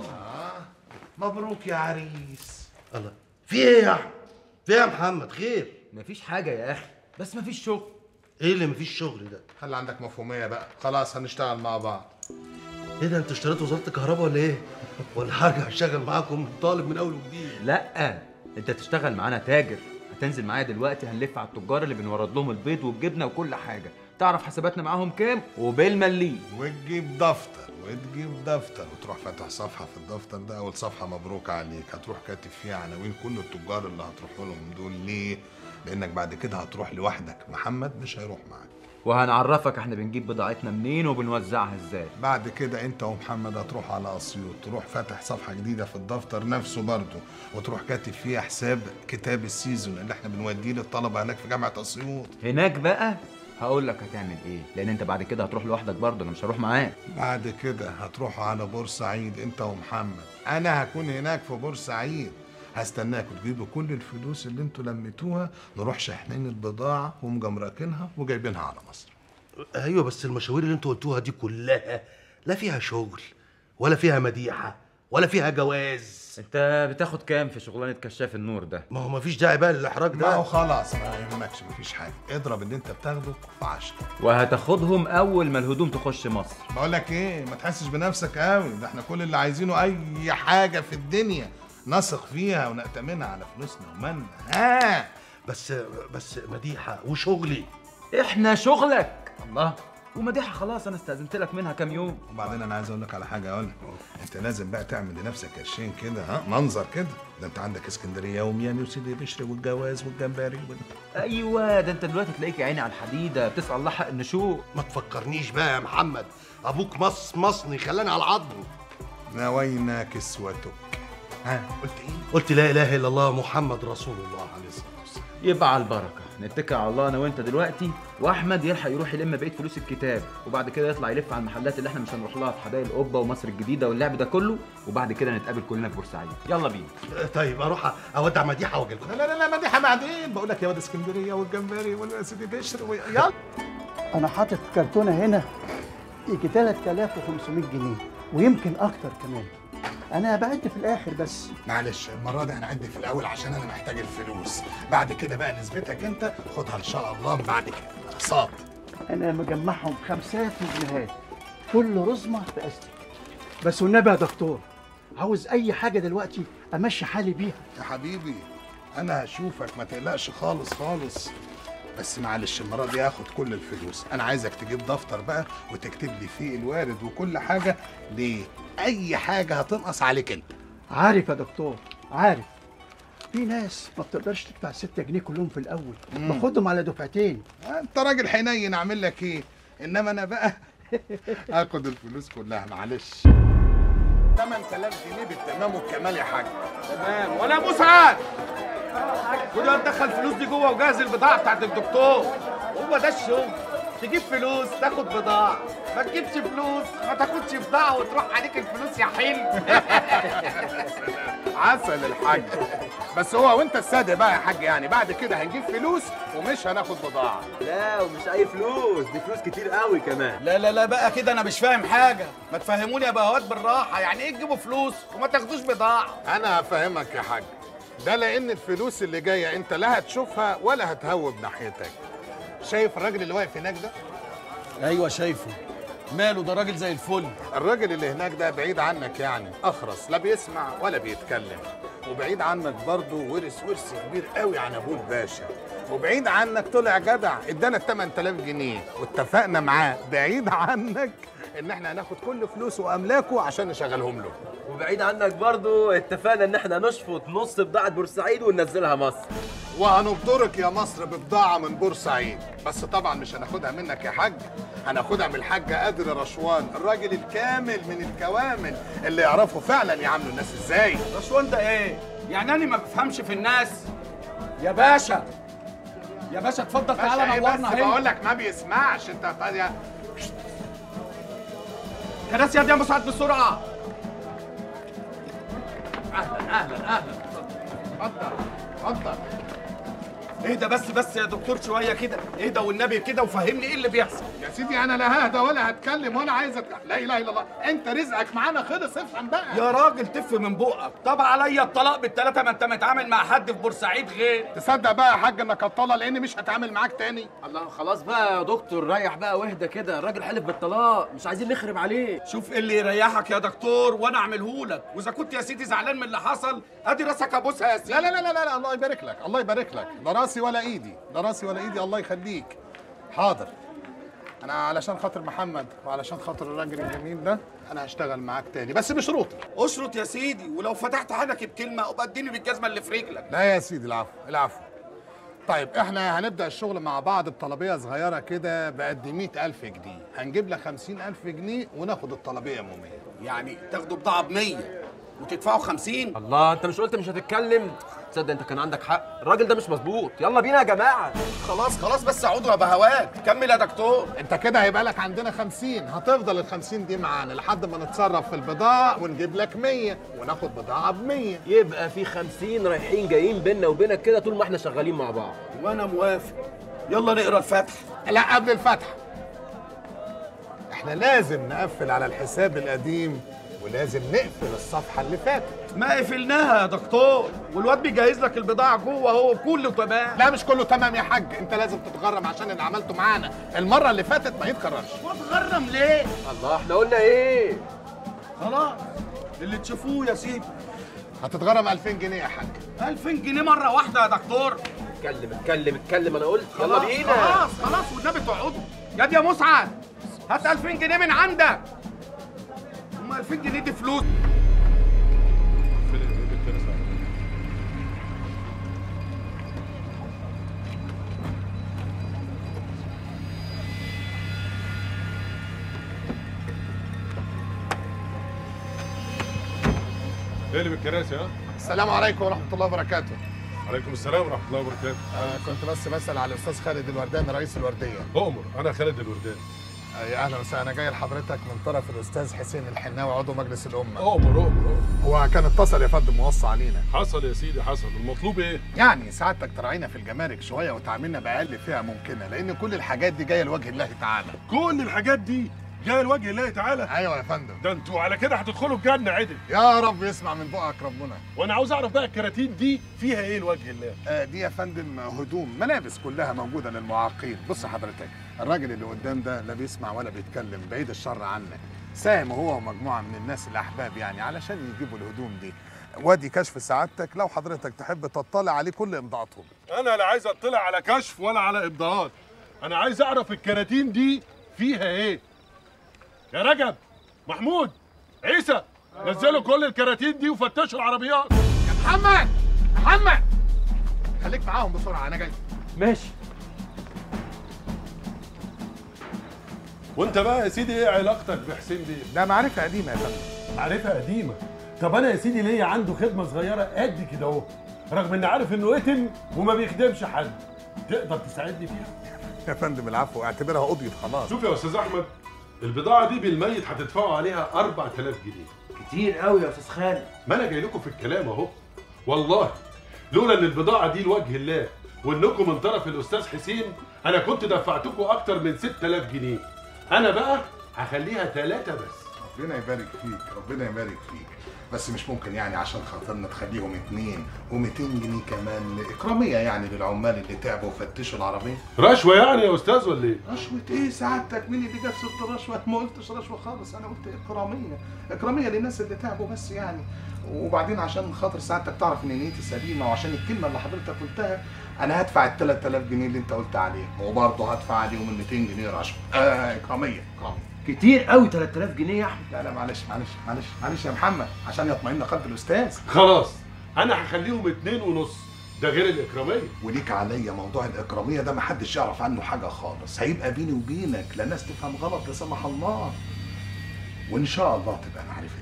مبروك يا عريس الله في ايه يا احمد في ايه يا محمد خير مفيش حاجه يا اخي بس مفيش شغل ايه اللي مفيش شغل ده خلي عندك مفهوميه بقى خلاص هنشتغل مع بعض ايه ده انت اشتريت وزاره الكهرباء ولا ايه ولا هرجع اشتغل معاكم طالب من اول وجديد لا انت تشتغل معانا تاجر هتنزل معايا دلوقتي هنلف على التجار اللي بنورد لهم البيض والجبنه وكل حاجه تعرف حساباتنا معاهم كام وبالمليم وتجيب دفتر وتجيب دفتر وتروح فاتح صفحه في الدفتر ده اول صفحه مبروك عليك هتروح كاتب فيها عناوين كل التجار اللي هتروح لهم دول ليه لانك بعد كده هتروح لوحدك محمد مش هيروح معاك وهنعرفك احنا بنجيب بضاعتنا منين وبنوزعها ازاي بعد كده انت ومحمد هتروح على اسيوط تروح فاتح صفحه جديده في الدفتر نفسه برضه وتروح كاتب فيها حساب كتاب السيزون اللي احنا بنوديه للطلبه هناك في جامعه اسيوط هناك بقى هقول لك هتعمل ايه لان انت بعد كده هتروح لوحدك برضه انا مش هروح معاك بعد كده هتروحوا على بورسعيد انت ومحمد انا هكون هناك في بورسعيد هستناكوا تجيبوا كل الفلوس اللي انتوا لميتوها نروح شاحنين البضاعه ومجمركينها وجايبينها على مصر ايوه بس المشاوير اللي انتوا قلتوها دي كلها لا فيها شغل ولا فيها مديحه ولا فيها جواز انت بتاخد كام في شغلانه كشاف النور ده ما هو مفيش داعي بقى للاحراج ده ما هو خلاص ما يهمكش مفيش حاجه اضرب اللي انت بتاخده في 10 وهتاخدهم اول ما الهدوم تخش مصر بقول لك ايه ما تحسش بنفسك قوي ده احنا كل اللي عايزينه اي حاجه في الدنيا نثق فيها ونأتمنها على فلوسنا ومالنا ها بس بس مديحه وشغلي احنا شغلك الله ومديحه خلاص انا استاذنت لك منها كام يوم وبعدين انا عايز اقول لك على حاجه اقول انت لازم بقى تعمل لنفسك قرشين كده ها منظر كده ده انت عندك اسكندريه وميامي وسيدي بشر والجواز والجمبري وال... ايوه ده انت دلوقتي تلاقيك يا عيني على الحديده بتسال الله حق النشوء ما تفكرنيش بقى يا محمد ابوك مص مصني خلاني على العظم نوينا كسوتك ها قلت ايه قلت لا اله الا الله محمد رسول الله عليه الصلاه والسلام يبقى على البركه نتكل على الله انا وانت دلوقتي واحمد يلحق يروح يلم بقيه فلوس الكتاب وبعد كده يطلع يلف على المحلات اللي احنا مش هنروح لها في حدائق القبه ومصر الجديده واللعب ده كله وبعد كده نتقابل كلنا في بورسعيد يلا بينا طيب اروح اودع مديحه واجي لكم لا لا لا مديحه بعدين بقول لك يا واد اسكندريه والجمبري وسيدي بشر و... يلا انا حاطط في كرتونه هنا يجي 3500 جنيه ويمكن اكتر كمان انا بعد في الاخر بس معلش المره دي هنعد في الاول عشان انا محتاج الفلوس بعد كده بقى نسبتك انت خدها ان شاء الله بعد كده اقساط انا مجمعهم خمسات وجنيهات كل رزمه باستك بس والنبي يا دكتور عاوز اي حاجه دلوقتي امشي حالي بيها يا حبيبي انا هشوفك ما تقلقش خالص خالص بس معلش المره دي هاخد كل الفلوس انا عايزك تجيب دفتر بقى وتكتب لي فيه الوارد وكل حاجه ليه اي حاجه هتنقص عليك انت عارف يا دكتور عارف في ناس ما بتقدرش تدفع 6 جنيه كلهم في الاول مم. باخدهم على دفعتين انت راجل حنين اعمل لك ايه انما انا بقى اخد الفلوس كلها معلش 8000 جنيه بالتمام والكمال يا حاج تمام ولا ابو سعاد خد يا تدخل الفلوس دي جوه وجهز البضاعه بتاعت الدكتور هو ده الشغل تجيب فلوس تاخد بضاعه ما تجيبش فلوس ما تاخدش بضاعه وتروح عليك الفلوس يا حلو عسل الحاج بس هو وانت الصادق بقى يا حاج يعني بعد كده هنجيب فلوس ومش هناخد بضاعه لا ومش اي فلوس دي فلوس كتير قوي كمان لا لا لا بقى كده انا مش فاهم حاجه ما تفهموني يا بهوات بالراحه يعني ايه تجيبوا فلوس وما تاخدوش بضاعه انا هفهمك يا حاج ده لان الفلوس اللي جايه انت لا هتشوفها ولا هتهوب ناحيتك شايف الراجل اللي واقف هناك ده ايوه شايفه ماله ده راجل زي الفل الراجل اللي هناك ده بعيد عنك يعني اخرس لا بيسمع ولا بيتكلم وبعيد عنك برضه ورث ورث كبير قوي عن ابوه الباشا وبعيد عنك طلع جدع ادانا 8000 جنيه واتفقنا معاه بعيد عنك ان احنا هناخد كل فلوسه واملاكه عشان نشغلهم له وبعيد عنك برضو اتفقنا ان احنا نشفط نص بضاعه بورسعيد وننزلها مصر وهنبدرك يا مصر ببضاعة من بورسعيد بس طبعا مش هناخدها منك يا حاج هناخدها من الحاج قادر رشوان الراجل الكامل من الكوامل اللي يعرفوا فعلا يعاملوا الناس ازاي رشوان ده ايه يعني انا ما بفهمش في الناس يا باشا يا باشا اتفضل باشا تعالى إيه نورنا بس هنا بقول لك ما بيسمعش انت يا كراسي يا دي يا مساعد بسرعه اهلا اهلا اهلا اتفضل اتفضل ايه ده بس بس يا دكتور شويه كده ايه ده والنبي كده وفهمني ايه اللي بيحصل يا سيدي انا لا ههدى ولا هتكلم ولا عايز أتك... لا اله الا الله انت رزقك معانا خلص افهم بقى يا راجل تف من بقك طب عليا الطلاق بالثلاثه ما انت متعامل مع حد في بورسعيد غير تصدق بقى يا حاج انك هتطلع لاني مش هتعامل معاك تاني الله خلاص بقى يا دكتور ريح بقى واهدى كده الراجل حلف بالطلاق مش عايزين نخرب عليه شوف ايه اللي يريحك يا دكتور وانا اعمله لك واذا كنت يا سيدي زعلان من اللي حصل ادي راسك ابوسها يا سيدي لا لا لا لا, لا الله يبارك لك الله يبارك لك لا راسي ولا ايدي لا راسي ولا ايدي الله يخليك حاضر انا علشان خاطر محمد وعلشان خاطر الراجل الجميل ده انا هشتغل معاك تاني بس بشروطي اشرط يا سيدي ولو فتحت حنك بكلمه ابقى اديني بالجزمه اللي في رجلك لا يا سيدي العفو العفو طيب احنا هنبدا الشغل مع بعض بطلبيه صغيره كده بقد 100000 جنيه هنجيب لك 50000 جنيه وناخد الطلبيه يوميا يعني تاخدوا بضاعه ب 100 وتدفعوا 50 الله انت مش قلت مش هتتكلم تصدق انت كان عندك حق الراجل ده مش مظبوط يلا بينا يا جماعه خلاص خلاص بس اقعدوا يا بهوات كمل يا دكتور انت كده هيبقى لك عندنا 50 هتفضل ال 50 دي معانا لحد ما نتصرف في البضاعه ونجيب لك 100 وناخد بضاعه ب 100 يبقى في 50 رايحين جايين بينا وبينك كده طول ما احنا شغالين مع بعض وانا موافق يلا نقرا الفتح لا قبل الفتح احنا لازم نقفل على الحساب القديم ولازم نقفل الصفحه اللي فاتت ما قفلناها يا دكتور والواد بيجهز لك البضاعه جوه هو كله تمام لا مش كله تمام يا حاج انت لازم تتغرم عشان اللي عملته معانا المره اللي فاتت ما يتكررش واتغرم ليه الله احنا قلنا ايه خلاص اللي تشوفوه يا سيدي هتتغرم 2000 جنيه يا حاج 2000 جنيه مره واحده يا دكتور اتكلم اتكلم اتكلم انا قلت يلا خلاص بينا خلاص خلاص والنبي تقعدوا يا دي يا مسعد هات 2000 جنيه من عندك هم 2000 جنيه دي فلوس اقلب الكراسي ها السلام عليكم ورحمه الله وبركاته عليكم السلام ورحمه الله وبركاته انا كنت بس بسال على الاستاذ خالد الورداني رئيس الورديه اؤمر انا خالد الورداني أي اهلا وسهلا انا جاي لحضرتك من طرف الاستاذ حسين الحناوي عضو مجلس الامه اؤمر اؤمر اؤمر هو كان اتصل يا فندم موصى علينا حصل يا سيدي حصل المطلوب ايه يعني سعادتك تراعينا في الجمارك شويه وتعاملنا باقل فئه ممكنه لان كل الحاجات دي جايه لوجه الله تعالى كل الحاجات دي جايه لوجه الله تعالى ايوه يا فندم ده انتوا على كده هتدخلوا الجنه عدل يا رب يسمع من بقك ربنا وانا عاوز اعرف بقى الكراتين دي فيها ايه لوجه الله آه دي يا فندم هدوم ملابس كلها موجوده للمعاقين بص حضرتك الراجل اللي قدام ده لا بيسمع ولا بيتكلم بعيد الشر عنك ساهم هو ومجموعه من الناس الاحباب يعني علشان يجيبوا الهدوم دي وادي كشف سعادتك لو حضرتك تحب تطلع عليه كل امضاءاتهم انا لا عايز اطلع على كشف ولا على ابداعات انا عايز اعرف الكراتين دي فيها ايه يا رجب محمود عيسى نزلوا كل الكراتين دي وفتشوا العربيات يا محمد محمد خليك معاهم بسرعه انا جاي ماشي وانت بقى يا سيدي ايه علاقتك بحسين بيه؟ ده معرفه قديمه يا فندم معرفه قديمه طب انا يا سيدي ليا عنده خدمه صغيره قد كده اهو رغم اني عارف انه قتل وما بيخدمش حد تقدر تساعدني فيها يا فندم العفو اعتبرها قضيت خلاص شوف يا استاذ احمد البضاعه دي بالميت هتدفعوا عليها 4000 جنيه كتير قوي يا استاذ خالد ما انا جاي لكم في الكلام اهو والله لولا ان البضاعه دي لوجه الله وانكم من طرف الاستاذ حسين انا كنت دفعتكم اكتر من 6000 جنيه انا بقى هخليها ثلاثة بس ربنا يبارك فيك ربنا يبارك فيك بس مش ممكن يعني عشان خاطرنا تخليهم اتنين و200 جنيه كمان اكراميه يعني للعمال اللي تعبوا وفتشوا العربيه رشوه يعني يا استاذ ولا ايه رشوة ايه سعادتك مين اللي جاب سيرة الرشوة؟ ما قلتش رشوة خالص انا قلت اكرامية، اكرامية للناس اللي تعبوا بس يعني وبعدين عشان خاطر سعادتك تعرف ان نيتي سليمة وعشان الكلمة اللي حضرتك قلتها انا هدفع ال 3000 جنيه اللي انت قلت عليهم وبرضه هدفع عليهم ال 200 جنيه رشوة آه اكرامية اكرامية كتير قوي 3000 جنيه يا احمد لا لا معلش معلش معلش معلش يا محمد عشان يطمئن قلب الاستاذ خلاص انا هخليهم اتنين ونص ده غير الاكراميه وليك عليا موضوع الاكراميه ده محدش يعرف عنه حاجه خالص هيبقى بيني وبينك لا الناس تفهم غلط لا سمح الله وان شاء الله تبقى معرفه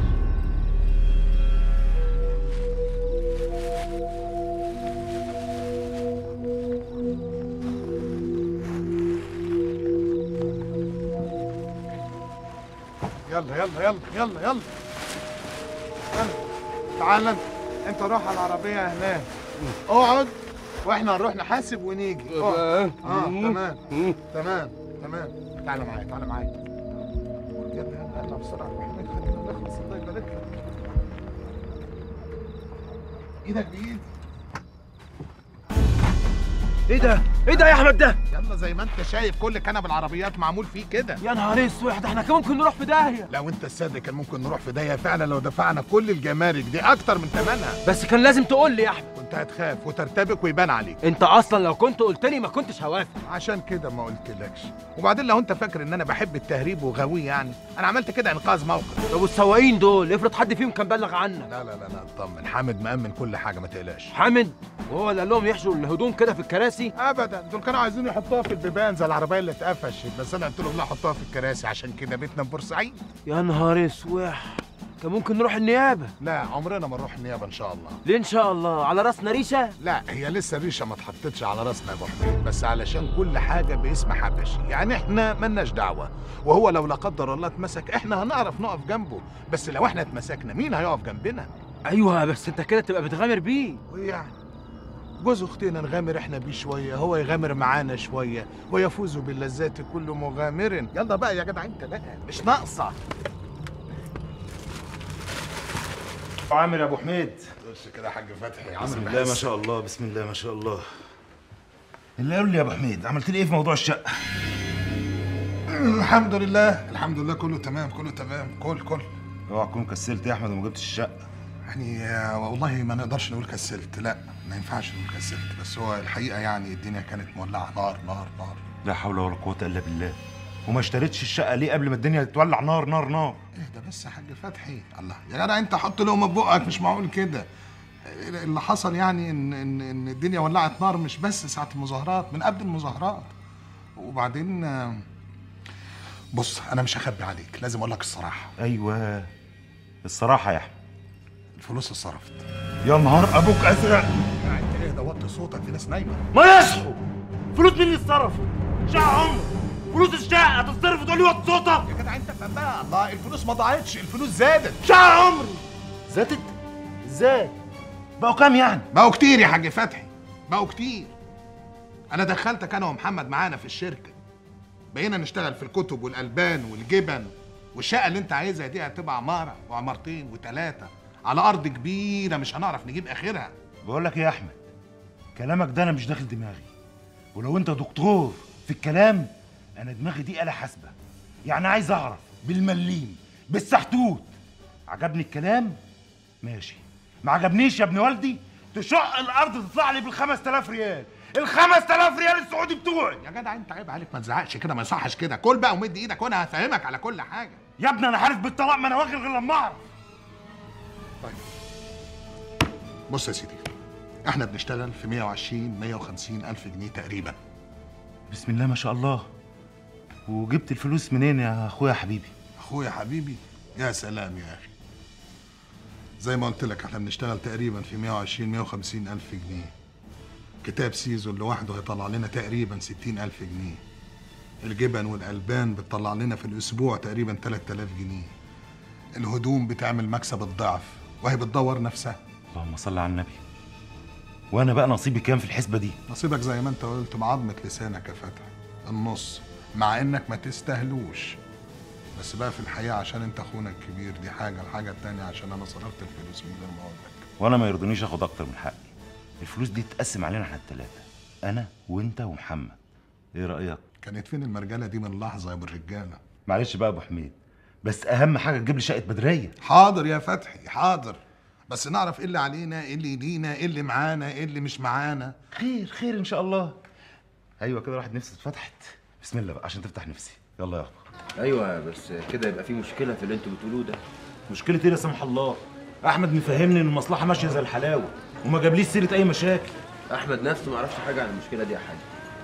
يلا يلا يلا يلا يلا يلا تعال انت انت روح على العربيه هناك اقعد واحنا نروح نحاسب ونيجي اقعد. اه تمام تمام تمام تعالى معايا تعالى معايا يلا يلا يلا بسرعه روح هناك خلينا نخلص الله يبارك لك ايدك بايدي ايه ده؟ ايه ده يا احمد ده؟ يلا زي ما انت شايف كل كنب العربيات معمول فيه كده يا نهار اسود ده احنا كمان ممكن نروح في داهيه لو انت الصادق كان ممكن نروح في داهيه فعلا لو دفعنا كل الجمارك دي اكتر من ثمنها بس كان لازم تقول لي يا احمد كنت هتخاف وترتبك ويبان عليك انت اصلا لو كنت قلت لي ما كنتش هوافق عشان كده ما قلتلكش وبعدين لو انت فاكر ان انا بحب التهريب وغاوي يعني انا عملت كده انقاذ موقف طب والسواقين دول افرض حد فيهم كان بلغ عنك لا لا لا لا اطمن حامد مأمن كل حاجه ما تقلقش حامد وهو اللي قال لهم يحشوا الهدوم كده في الكراسي ابدا دول كانوا عايزين يحطوها في البيبان زي العربيه اللي اتقفشت بس انا قلت لهم لا حطوها في الكراسي عشان كده بيتنا في بورسعيد يا نهار اسوح كان ممكن نروح النيابه لا عمرنا ما نروح النيابه ان شاء الله ليه ان شاء الله على راسنا ريشه لا هي لسه الريشه ما اتحطتش على راسنا يا ابو حميد بس علشان كل حاجه باسم حبشي يعني احنا ملناش دعوه وهو لو لا قدر الله اتمسك احنا هنعرف نقف جنبه بس لو احنا اتمسكنا مين هيقف جنبنا ايوه بس انت كده تبقى بتغامر بيه وايه يعني جوز اختنا نغامر احنا بيه شويه هو يغامر معانا شويه ويفوز باللذات كل مغامر يلا بقى يا جدع انت بقى مش ناقصه عامر يا ابو حميد بص كده يا حاج فتحي بسم الله ما شاء الله بسم الله ما شاء الله اللي قول لي يا ابو حميد عملت لي ايه في موضوع الشقه الحمد لله الحمد لله كله تمام كله تمام كل كل اوعى تكون كسلت يا احمد وما جبتش الشقه يعني آه، والله ما نقدرش نقول كسلت لا ما ينفعش نقول كسلت بس هو الحقيقه يعني الدنيا كانت مولعه نار نار نار لا حول ولا قوه الا بالله وما اشتريتش الشقه ليه قبل ما الدنيا تولع نار نار نار اهدى بس يا حاج فتحي الله يا جدع انت حط لقمه في بقك مش معقول كده اللي حصل يعني ان ان ان الدنيا ولعت نار مش بس ساعه المظاهرات من قبل المظاهرات وبعدين آه، بص انا مش هخبي عليك لازم اقول لك الصراحه ايوه الصراحه يا احمد الفلوس اتصرفت يا نهار ابوك ازرق يعني انت ايه ده وطي صوتك في ناس نايمه ما يصحوا فلوس مين اللي اتصرفت شقه عمر فلوس الشقه هتتصرف وتقول لي وطي صوتك يا جدع انت فاهم بقى الله الفلوس ما ضاعتش الفلوس زادت شقه عمري زادت ازاي بقوا كام يعني بقوا كتير يا حاج فتحي بقوا كتير انا دخلتك انا ومحمد معانا في الشركه بقينا نشتغل في الكتب والالبان والجبن والشقه اللي انت عايزها دي هتبقى عماره وعمارتين وثلاثه على ارض كبيره مش هنعرف نجيب اخرها بقول لك ايه يا احمد كلامك ده انا مش داخل دماغي ولو انت دكتور في الكلام انا دماغي دي آلة حاسبة يعني عايز اعرف بالمليم بالسحتوت عجبني الكلام ماشي ما عجبنيش يا ابن والدي تشق الارض تطلع لي بال 5000 ريال ال 5000 ريال السعودي بتوعي يا جدع انت عيب عليك ما تزعقش كده ما يصحش كده كل بقى ومد ايدك وانا هفهمك على كل حاجه يا ابني انا عارف بالطلاق ما انا واكل غير لما اعرف بص يا سيدي احنا بنشتغل في 120 150 الف جنيه تقريبا بسم الله ما شاء الله وجبت الفلوس منين يا اخويا حبيبي اخويا حبيبي يا سلام يا اخي زي ما قلت لك احنا بنشتغل تقريبا في 120 150 الف جنيه كتاب سيزون لوحده هيطلع لنا تقريبا 60 الف جنيه الجبن والالبان بتطلع لنا في الاسبوع تقريبا 3000 جنيه الهدوم بتعمل مكسب الضعف وهي بتدور نفسها اللهم صل على النبي وانا بقى نصيبي كام في الحسبه دي نصيبك زي ما انت قلت بعظمة لسانك يا فتحي النص مع انك ما تستاهلوش بس بقى في الحقيقة عشان انت اخونا الكبير دي حاجة الحاجة التانية عشان انا صرفت الفلوس من غير ما اقول لك وانا ما يرضونيش اخد اكتر من حقي الفلوس دي تتقسم علينا احنا الثلاثه انا وانت ومحمد ايه رايك كانت فين المرجلة دي من لحظة يا ابو الرجالة معلش بقى يا ابو حميد بس اهم حاجه تجيب لي شقه بدريه حاضر يا فتحي حاضر بس نعرف ايه اللي علينا ايه اللي لينا ايه اللي معانا ايه اللي مش معانا خير خير ان شاء الله ايوه كده راحت نفسي اتفتحت بسم الله بقى عشان تفتح نفسي يلا يا اخبار ايوه بس كده يبقى في مشكله في اللي انتوا بتقولوه ده مشكله ايه لا سمح الله احمد مفهمني ان المصلحه ماشيه زي الحلاوه وما جابليش سيره اي مشاكل احمد نفسه ما يعرفش حاجه عن المشكله دي يا حاج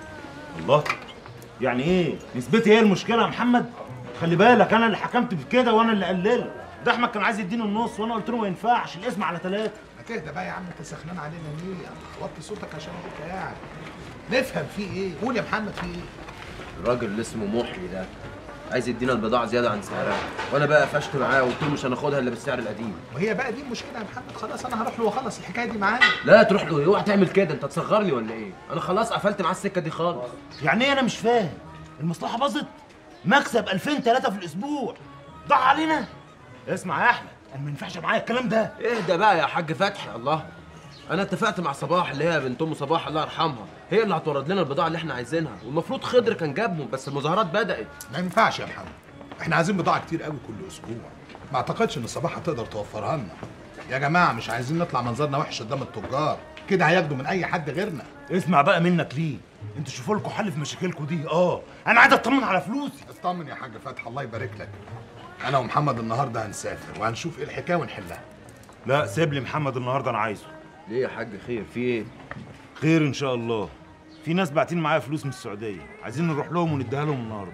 الله يعني ايه نسبتي هي المشكله يا محمد خلي بالك انا اللي حكمت بكده وانا اللي قللت ده احمد كان عايز يديني النص وانا قلت له ما ينفعش الاسم على ثلاثه ما تهدى بقى يا عم انت سخنان علينا ليه وطي صوتك عشان ابوك قاعد نفهم في ايه قول يا محمد في ايه الراجل اللي اسمه محي ده عايز يدينا البضاعه زياده عن سعرها وانا بقى قفشت معاه وقلت له مش هناخدها الا بالسعر القديم وهي بقى دي المشكله يا محمد خلاص انا هروح له واخلص الحكايه دي معانا لا تروح له اوعى تعمل كده انت تصغرني ولا ايه انا خلاص قفلت معاه السكه دي خالص يعني ايه انا مش فاهم المصلحه باظت مكسب 2000 3 في الاسبوع ضاع علينا اسمع يا احمد انا ما ينفعش معايا الكلام ده اهدى بقى يا حاج فتحي الله انا اتفقت مع صباح اللي هي بنت ام صباح الله يرحمها هي اللي هتورد لنا البضاعه اللي احنا عايزينها والمفروض خضر كان جابهم بس المظاهرات بدات ما ينفعش يا محمد احنا عايزين بضاعه كتير قوي كل اسبوع ما اعتقدش ان صباح هتقدر توفرها لنا يا جماعه مش عايزين نطلع منظرنا وحش قدام التجار كده هياخدوا من اي حد غيرنا اسمع بقى منك ليه انتوا شوفوا لكم حل في مشاكلكم دي اه انا عايز اطمن على فلوسي اطمن يا حاج فتحي الله يبارك لك انا ومحمد النهارده هنسافر وهنشوف ايه الحكايه ونحلها لا سيب لي محمد النهارده انا عايزه ليه يا حاج خير في ايه خير ان شاء الله في ناس باعتين معايا فلوس من السعوديه عايزين نروح لهم ونديها لهم النهارده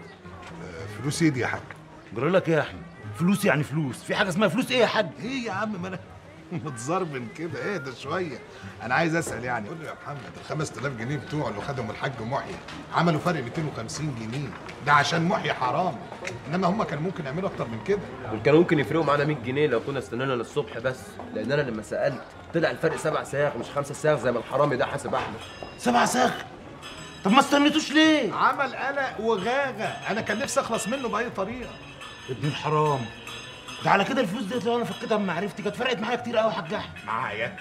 فلوس ايه دي يا حاج جرى لك ايه يا احمد فلوس يعني فلوس في حاجه اسمها فلوس ايه يا حاج ايه يا عم ما انا متزربن كده اهدى شويه انا عايز اسال يعني قول لي يا محمد ال 5000 جنيه بتوع اللي خدهم الحاج محيي عملوا فرق 250 جنيه ده عشان محيي حرام انما هم كانوا ممكن يعملوا اكتر من كده دول كانوا ممكن يفرقوا معانا 100 جنيه لو كنا استنينا للصبح بس لان انا لما سالت طلع الفرق سبع ساغ مش خمسة ساغ زي ما الحرامي ده حاسب احمد سبع ساغ طب ما استنيتوش ليه عمل قلق وغاغه انا كان نفسي اخلص منه باي طريقه ابن الحرام ده على كده الفلوس ديت لو انا فكيتها من معرفتي كانت فرقت معايا كتير قوي يا حاج احمد معايا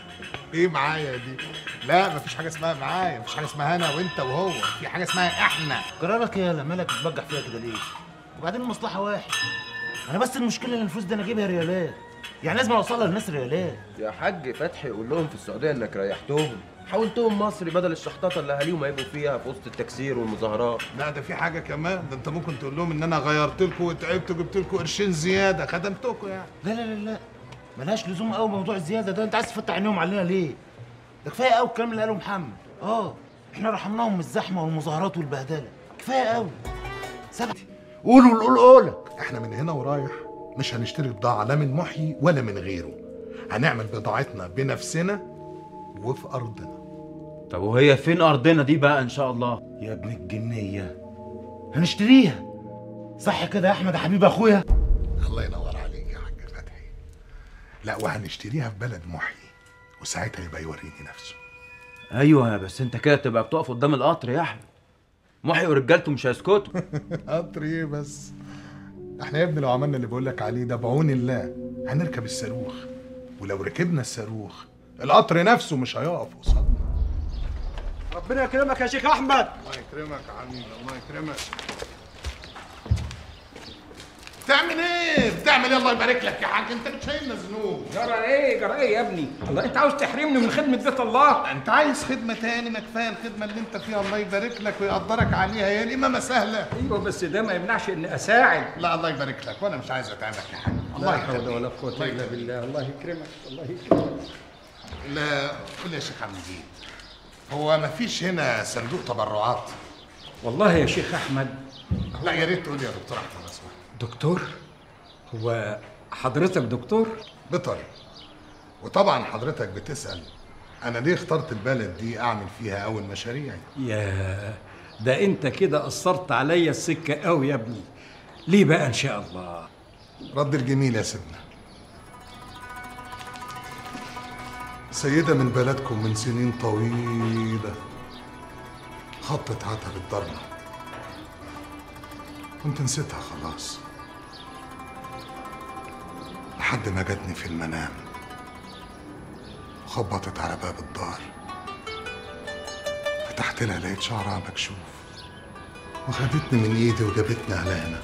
ايه معايا دي لا مفيش حاجه اسمها معايا مفيش حاجه اسمها انا وانت وهو في حاجه اسمها احنا قرارك يا لا مالك بتبجح فيها كده ليه وبعدين المصلحه واحد انا بس المشكله ان الفلوس دي انا اجيبها ريالات يعني لازم اوصلها للناس ريالات يا حاج فتحي قول لهم في السعوديه انك ريحتهم حولتهم مصري بدل الشحطاطه اللي اهاليهم هيبقوا فيها في وسط التكسير والمظاهرات لا ده في حاجه كمان ده انت ممكن تقول لهم ان انا غيرت لكم وتعبت وجبت لكم قرشين زياده خدمتكم يعني لا لا لا لا ملهاش لزوم قوي موضوع الزياده ده انت عايز تفتح عينيهم علينا ليه ده كفايه قوي الكلام اللي قاله محمد اه احنا رحمناهم من الزحمه والمظاهرات والبهدله كفايه قوي ثبت قولوا القول قولك احنا من هنا ورايح مش هنشتري بضاعه لا من محيي ولا من غيره هنعمل بضاعتنا بنفسنا وفي ارضنا طب وهي فين ارضنا دي بقى ان شاء الله يا ابن الجنيه هنشتريها صح كده يا احمد يا حبيب اخويا الله ينور عليك يا حاج فتحي لا وهنشتريها في بلد محيي وساعتها يبقى يوريني نفسه ايوه بس انت كده تبقى بتقف قدام القطر يا احمد محي ورجالته مش هيسكتوا قطر ايه بس احنا يا ابني لو عملنا اللي بقول لك عليه ده بعون الله هنركب الصاروخ ولو ركبنا الصاروخ القطر نفسه مش هيقف قصادنا ربنا يكرمك يا شيخ احمد الله يكرمك يا عمي الله يكرمك بتعمل ايه؟ بتعمل ايه الله يبارك لك يا حاج انت بتشيلنا ذنوب جرى ايه جرى ايه يا ابني الله انت عاوز تحرمني من خدمه بيت الله انت عايز خدمه تاني ما كفايه الخدمه اللي انت فيها الله يبارك لك ويقدرك عليها هي الامامه سهله ايوه بس ده ما يمنعش اني اساعد لا الله يبارك لك وانا مش عايز اتعبك يا حاج الله الله حول يخليك ولا قوه الله الا يخليك. بالله الله يكرمك الله يكرمك لا قول يا شيخ عبد المجيد هو ما فيش هنا صندوق تبرعات والله يا شيخ احمد لا يا ريت تقول لي يا دكتور احمد لو سمحت دكتور هو حضرتك دكتور بطري وطبعا حضرتك بتسأل انا ليه اخترت البلد دي اعمل فيها اول مشاريعي يا ده انت كده قصرت عليا السكه قوي يا ابني ليه بقى ان شاء الله رد الجميل يا سيدنا سيدة من بلدكم من سنين طويلة خطت عتب الضربة كنت نسيتها خلاص لحد ما جاتني في المنام خبطت على باب الدار فتحت لها لقيت شعرها مكشوف وخدتني من ايدي وجابتني على هنا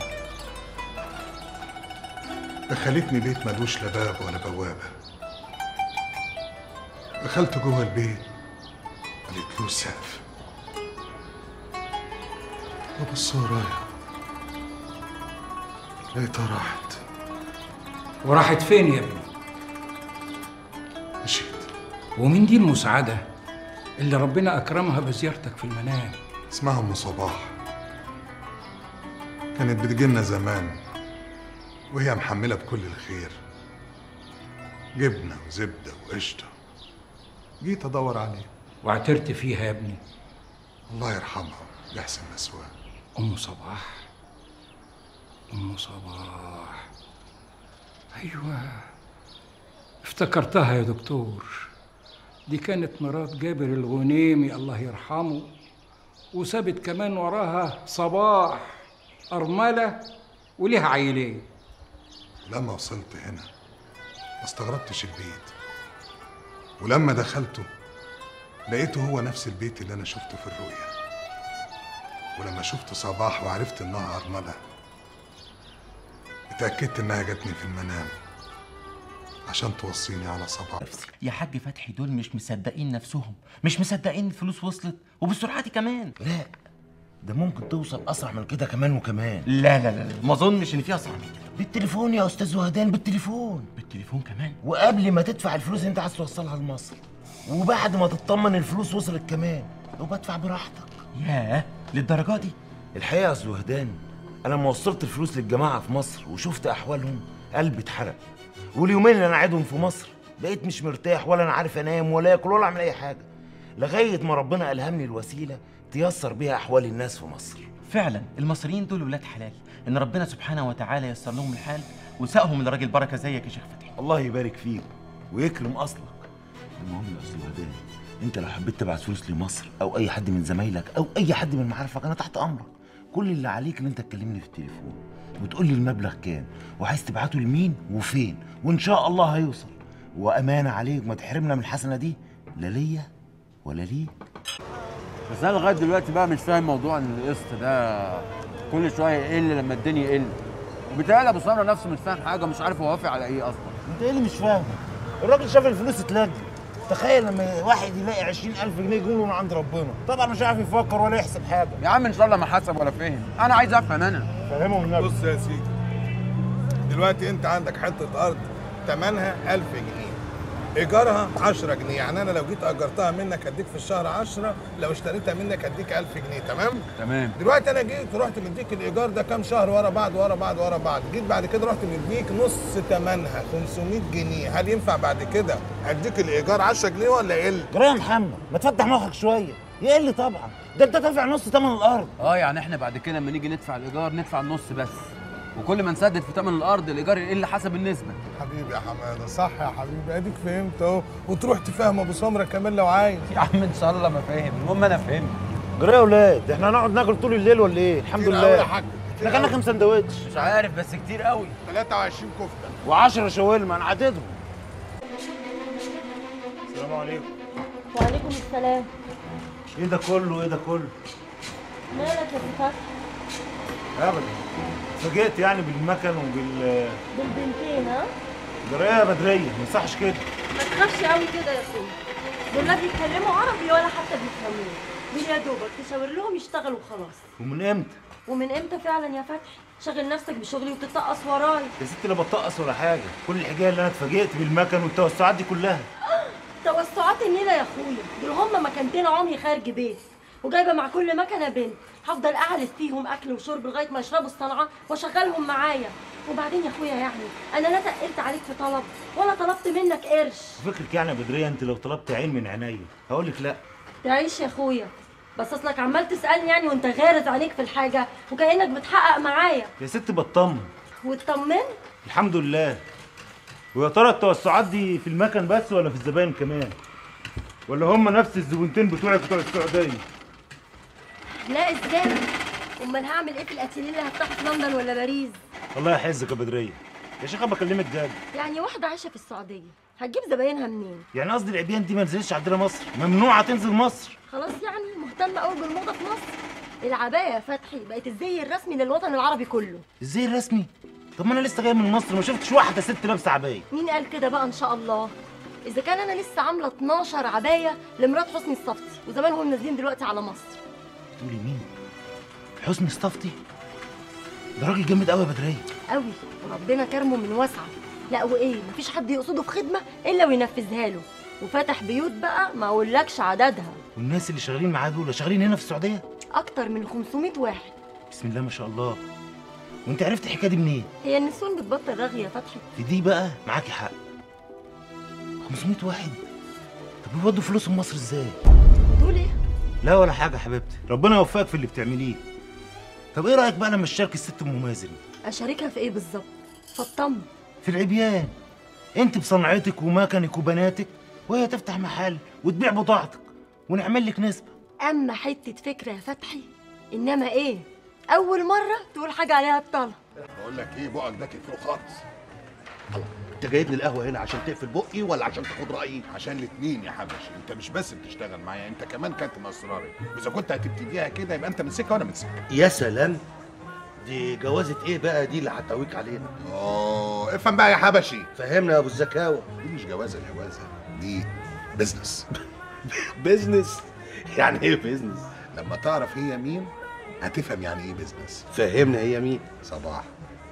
دخلتني بيت ملوش لا باب ولا بوابة دخلت جوه البيت قالت له سقف وبص ورايا لقيتها راحت وراحت فين يا ابني مشيت ومين دي المساعده اللي ربنا اكرمها بزيارتك في المنام اسمها ام صباح كانت بتجيلنا زمان وهي محملة بكل الخير جبنة وزبدة وقشطة جيت أدور عليها واعترت فيها يا ابني الله يرحمها يحسن مسواها ام صباح ام صباح ايوه افتكرتها يا دكتور دي كانت مرات جابر الغنيمي الله يرحمه وسابت كمان وراها صباح أرملة وليها عيلين لما وصلت هنا ما استغربتش البيت ولما دخلته لقيته هو نفس البيت اللي أنا شفته في الرؤيا ولما شفت صباح وعرفت إنها أرملة اتأكدت إنها جاتني في المنام عشان توصيني على صباح يا حاج فتحي دول مش مصدقين نفسهم مش مصدقين الفلوس وصلت وبالسرعه دي كمان لا ده ممكن توصل اسرع من كده كمان وكمان لا لا لا لا، ما اظنش ان في اسرع من كده بالتليفون يا استاذ وهدان بالتليفون بالتليفون كمان وقبل ما تدفع الفلوس اللي انت عايز توصلها لمصر وبعد ما تطمن الفلوس وصلت كمان وبدفع براحتك ياه للدرجه دي الحقيقه يا استاذ وهدان انا لما وصلت الفلوس للجماعه في مصر وشفت احوالهم قلبي اتحرق واليومين اللي انا قاعدهم في مصر بقيت مش مرتاح ولا انا عارف انام ولا اكل ولا اعمل اي حاجه لغايه ما ربنا الهمني الوسيله تيسر بيها احوال الناس في مصر فعلا المصريين دول ولاد حلال ان ربنا سبحانه وتعالى ييسر لهم الحال وساقهم لراجل بركه زيك يا شيخ فتحي الله يبارك فيك ويكرم اصلك المهم يا استاذ وهدان انت لو حبيت تبعت فلوس لمصر او اي حد من زمايلك او اي حد من معارفك انا تحت امرك كل اللي عليك ان انت تكلمني في التليفون وتقول لي المبلغ كام وعايز تبعته لمين وفين وان شاء الله هيوصل وامانه عليك ما تحرمنا من الحسنه دي لا ليا ولا ليك بس انا لغايه دلوقتي بقى مش فاهم موضوع ان القسط ده كل شويه يقل لما الدنيا يقل وبيتهيألي ابو سمره نفسه مش فاهم حاجه مش عارف هو وافق على ايه اصلا انت ايه اللي مش فاهمه الراجل شاف الفلوس اتلجت تخيل لما واحد يلاقي 20000 جنيه يجوا من عند ربنا طبعا مش عارف يفكر ولا يحسب حاجه يا عم ان شاء الله ما حسب ولا فهم انا عايز افهم انا فهمهم النبي بص يا سيدي دلوقتي انت عندك حته ارض ثمنها 1000 جنيه ايجارها 10 جنيه يعني انا لو جيت اجرتها منك اديك في الشهر 10 لو اشتريتها منك اديك 1000 جنيه تمام تمام دلوقتي انا جيت ورحت مديك الايجار ده كام شهر ورا بعض ورا بعض ورا بعض جيت بعد كده رحت مديك نص ثمنها 500 جنيه هل ينفع بعد كده اديك الايجار 10 جنيه ولا يقل جرى يا محمد ما تفتح مخك شويه يقل طبعا ده انت دافع نص ثمن الارض اه يعني احنا بعد كده لما نيجي ندفع الايجار ندفع النص بس وكل ما نسدد في ثمن الارض الايجار يقل حسب النسبه حبيبي يا حماده صح يا حبيبي اديك فهمت اهو وتروح تفهم ابو سمره كمان لو عايز يا عم ان شاء الله ما فاهم المهم انا فهمت جرى يا ولاد احنا هنقعد ناكل طول الليل ولا ايه الحمد كتير لله قوي يا حاج، كتير احنا كنا قوي. كام سندوتش مش عارف بس كتير قوي 23 كفته و10 شاورما انا عددهم السلام عليكم وعليكم السلام ايه ده كله ايه ده كله مالك يا فتحي ابدا فاجئت يعني بالمكن وبال بالبنتين ها جرى يا بدريه ما يصحش كده ما تخافش قوي كده يا اخويا دول لا بيتكلموا عربي ولا حتى بيفهموه دول يا دوبك تشاور لهم يشتغلوا خلاص ومن امتى ومن امتى فعلا يا فتحي شغل نفسك بشغلي وتتقص وراي يا ستي لا بطقص ولا حاجه كل الحكايه اللي انا اتفاجئت بالمكن والتوسعات دي كلها توسعات النيلة يا اخويا دول هم مكانتين عمي خارج بيت وجايبه مع كل مكنه بنت هفضل اعلف فيهم اكل وشرب لغايه ما يشربوا الصنعه واشغلهم معايا وبعدين يا اخويا يعني انا لا تقلت عليك في طلب ولا طلبت منك قرش فكرك يعني يا بدريه انت لو طلبت عين من عينيا هقول لك لا تعيش يا اخويا بس اصلك عمال تسالني يعني وانت غارز عليك في الحاجه وكانك بتحقق معايا يا ست بطمن وتطمن الحمد لله ويا ترى التوسعات دي في المكن بس ولا في الزباين كمان ولا هم نفس الزبونتين بتوعك بتوع السعوديه لا ازاي امال هعمل ايه في الاتيليه اللي هفتحه في لندن ولا باريس الله يحفظك يا بدريه يا شيخه بكلمك جد يعني واحده عايشه في السعوديه هتجيب زباينها منين يعني قصدي العبيان دي ما نزلتش عندنا مصر ممنوعه تنزل مصر خلاص يعني مهتمه قوي بالموضه في مصر العبايه يا فتحي بقت الزي الرسمي للوطن العربي كله ازاي الرسمي طب ما انا لسه جاي من مصر ما شفتش واحده ست لابسه عبايه مين قال كده بقى ان شاء الله اذا كان انا لسه عامله 12 عبايه لمرات حسني الصفتي وزمانهم نازلين دلوقتي على مصر تقولي مين حسني الصفتي ده راجل جامد قوي يا بدريه قوي وربنا كرمه من واسعه لا وايه مفيش حد يقصده في خدمه الا وينفذها له وفتح بيوت بقى ما اقولكش عددها والناس اللي شغالين معاه دول شغالين هنا في السعوديه اكتر من 500 واحد بسم الله ما شاء الله وانت عرفت الحكايه دي منين هي النسوان بتبطل رغي يا فتحي في دي بقى معاكي حق 500 واحد طب بيودوا فلوسهم مصر ازاي بتقول ايه لا ولا حاجه يا حبيبتي ربنا يوفقك في اللي بتعمليه طب ايه رايك بقى لما تشارك الست ام مازن اشاركها في ايه بالظبط فطمن في العبيان انت بصنعتك ومكنك وبناتك وهي تفتح محل وتبيع بضاعتك ونعمل لك نسبه اما حته فكره يا فتحي انما ايه اول مره تقول حاجه عليها الطلب بقول لك ايه بقك ده كتير خالص انت جايبني القهوه هنا عشان تقفل بقي ولا عشان تاخد رايي عشان الاثنين يا حبشي انت مش بس بتشتغل معايا انت كمان كاتم اسراري واذا كنت هتبتديها كده يبقى انت من سكه وانا من سكه يا سلام دي جوازة ايه بقى دي اللي هتقويك علينا اوه افهم بقى يا حبشي فهمنا يا ابو الزكاوه دي مش جوازه جوازه دي بزنس بيزنس يعني ايه بيزنس لما تعرف هي مين هتفهم يعني ايه بزنس فهمنا هي مين صباح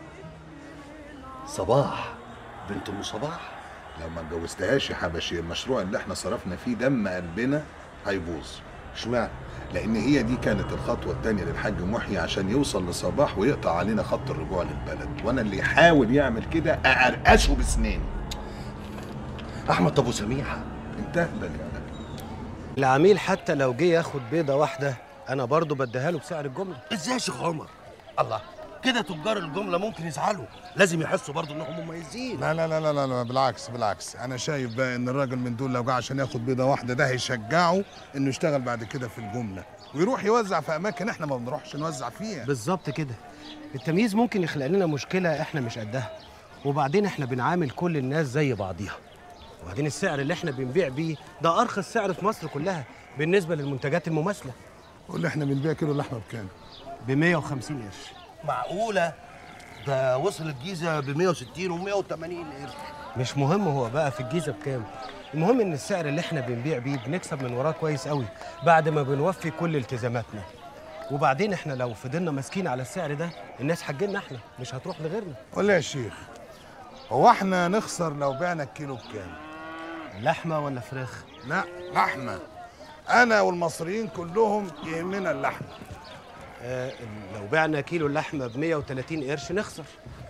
صباح بنت ام صباح لو ما اتجوزتهاش يا حبشي المشروع اللي احنا صرفنا فيه دم قلبنا هيبوظ اشمعنى لان هي دي كانت الخطوه الثانيه للحاج محيي عشان يوصل لصباح ويقطع علينا خط الرجوع للبلد وانا اللي يحاول يعمل كده اقرقشه بسنين احمد ابو سميحه انت اهبل يا العميل حتى لو جه ياخد بيضه واحده انا برضه بديها له بسعر الجمله ازاي يا شيخ عمر الله كده تجار الجمله ممكن يزعلوا لازم يحسوا برضه انهم مميزين لا لا لا لا لا, لا بالعكس بالعكس انا شايف بقى ان الراجل من دول لو جه عشان ياخد بيضه واحده ده هيشجعه انه يشتغل بعد كده في الجمله ويروح يوزع في اماكن احنا ما بنروحش نوزع فيها بالظبط كده التمييز ممكن يخلق لنا مشكله احنا مش قدها وبعدين احنا بنعامل كل الناس زي بعضيها وبعدين السعر اللي احنا بنبيع بيه ده ارخص سعر في مصر كلها بالنسبه للمنتجات المماثله قول لي احنا بنبيع كيلو اللحمه بكام ب 150 قرش معقوله ده وصل الجيزه ب 160 و 180 قرش مش مهم هو بقى في الجيزه بكام المهم ان السعر اللي احنا بنبيع بيه بنكسب من وراه كويس قوي بعد ما بنوفي كل التزاماتنا وبعدين احنا لو فضلنا ماسكين على السعر ده الناس هتجيلنا احنا مش هتروح لغيرنا قول لي يا شيخ هو احنا نخسر لو بعنا الكيلو بكام لحمه ولا فراخ لا لحمه انا والمصريين كلهم يهمنا اللحمه آه لو بعنا كيلو اللحمه ب 130 قرش نخسر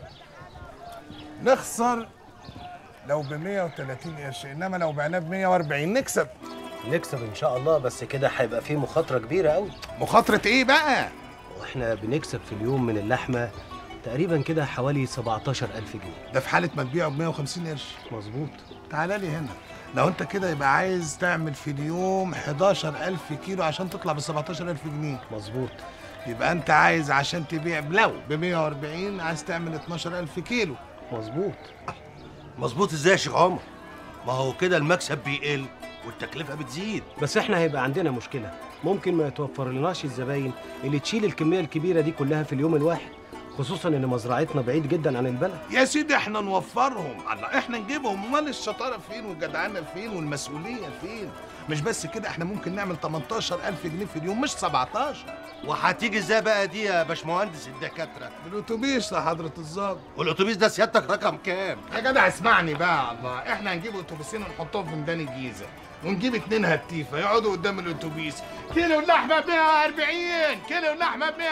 نخسر لو ب 130 قرش انما لو بعناه ب 140 نكسب نكسب ان شاء الله بس كده هيبقى فيه مخاطره كبيره قوي مخاطره ايه بقى واحنا بنكسب في اليوم من اللحمه تقريبا كده حوالي 17000 جنيه ده في حاله ما تبيعه ب 150 قرش مظبوط تعالى لي هنا لو انت كده يبقى عايز تعمل في اليوم 11000 كيلو عشان تطلع ب 17000 جنيه مظبوط يبقى انت عايز عشان تبيع بلو ب 140 عايز تعمل 12000 كيلو مظبوط مظبوط ازاي يا شيخ عمر ما هو كده المكسب بيقل والتكلفه بتزيد بس احنا هيبقى عندنا مشكله ممكن ما يتوفر لناش الزباين اللي تشيل الكميه الكبيره دي كلها في اليوم الواحد خصوصا ان مزرعتنا بعيد جدا عن البلد يا سيدي احنا نوفرهم الله احنا نجيبهم امال الشطاره فين والجدعنه فين والمسؤوليه فين مش بس كده احنا ممكن نعمل 18000 جنيه في اليوم مش 17 وهتيجي ازاي بقى دي يا باشمهندس الدكاتره بالاتوبيس يا حضره الظابط والاتوبيس ده سيادتك رقم كام يا جدع اسمعني بقى الله احنا هنجيب اتوبيسين ونحطهم في ميدان الجيزه ونجيب اتنين هتيفه يقعدوا قدام الاتوبيس كيلو اللحمه ب 140 كيلو اللحمه ب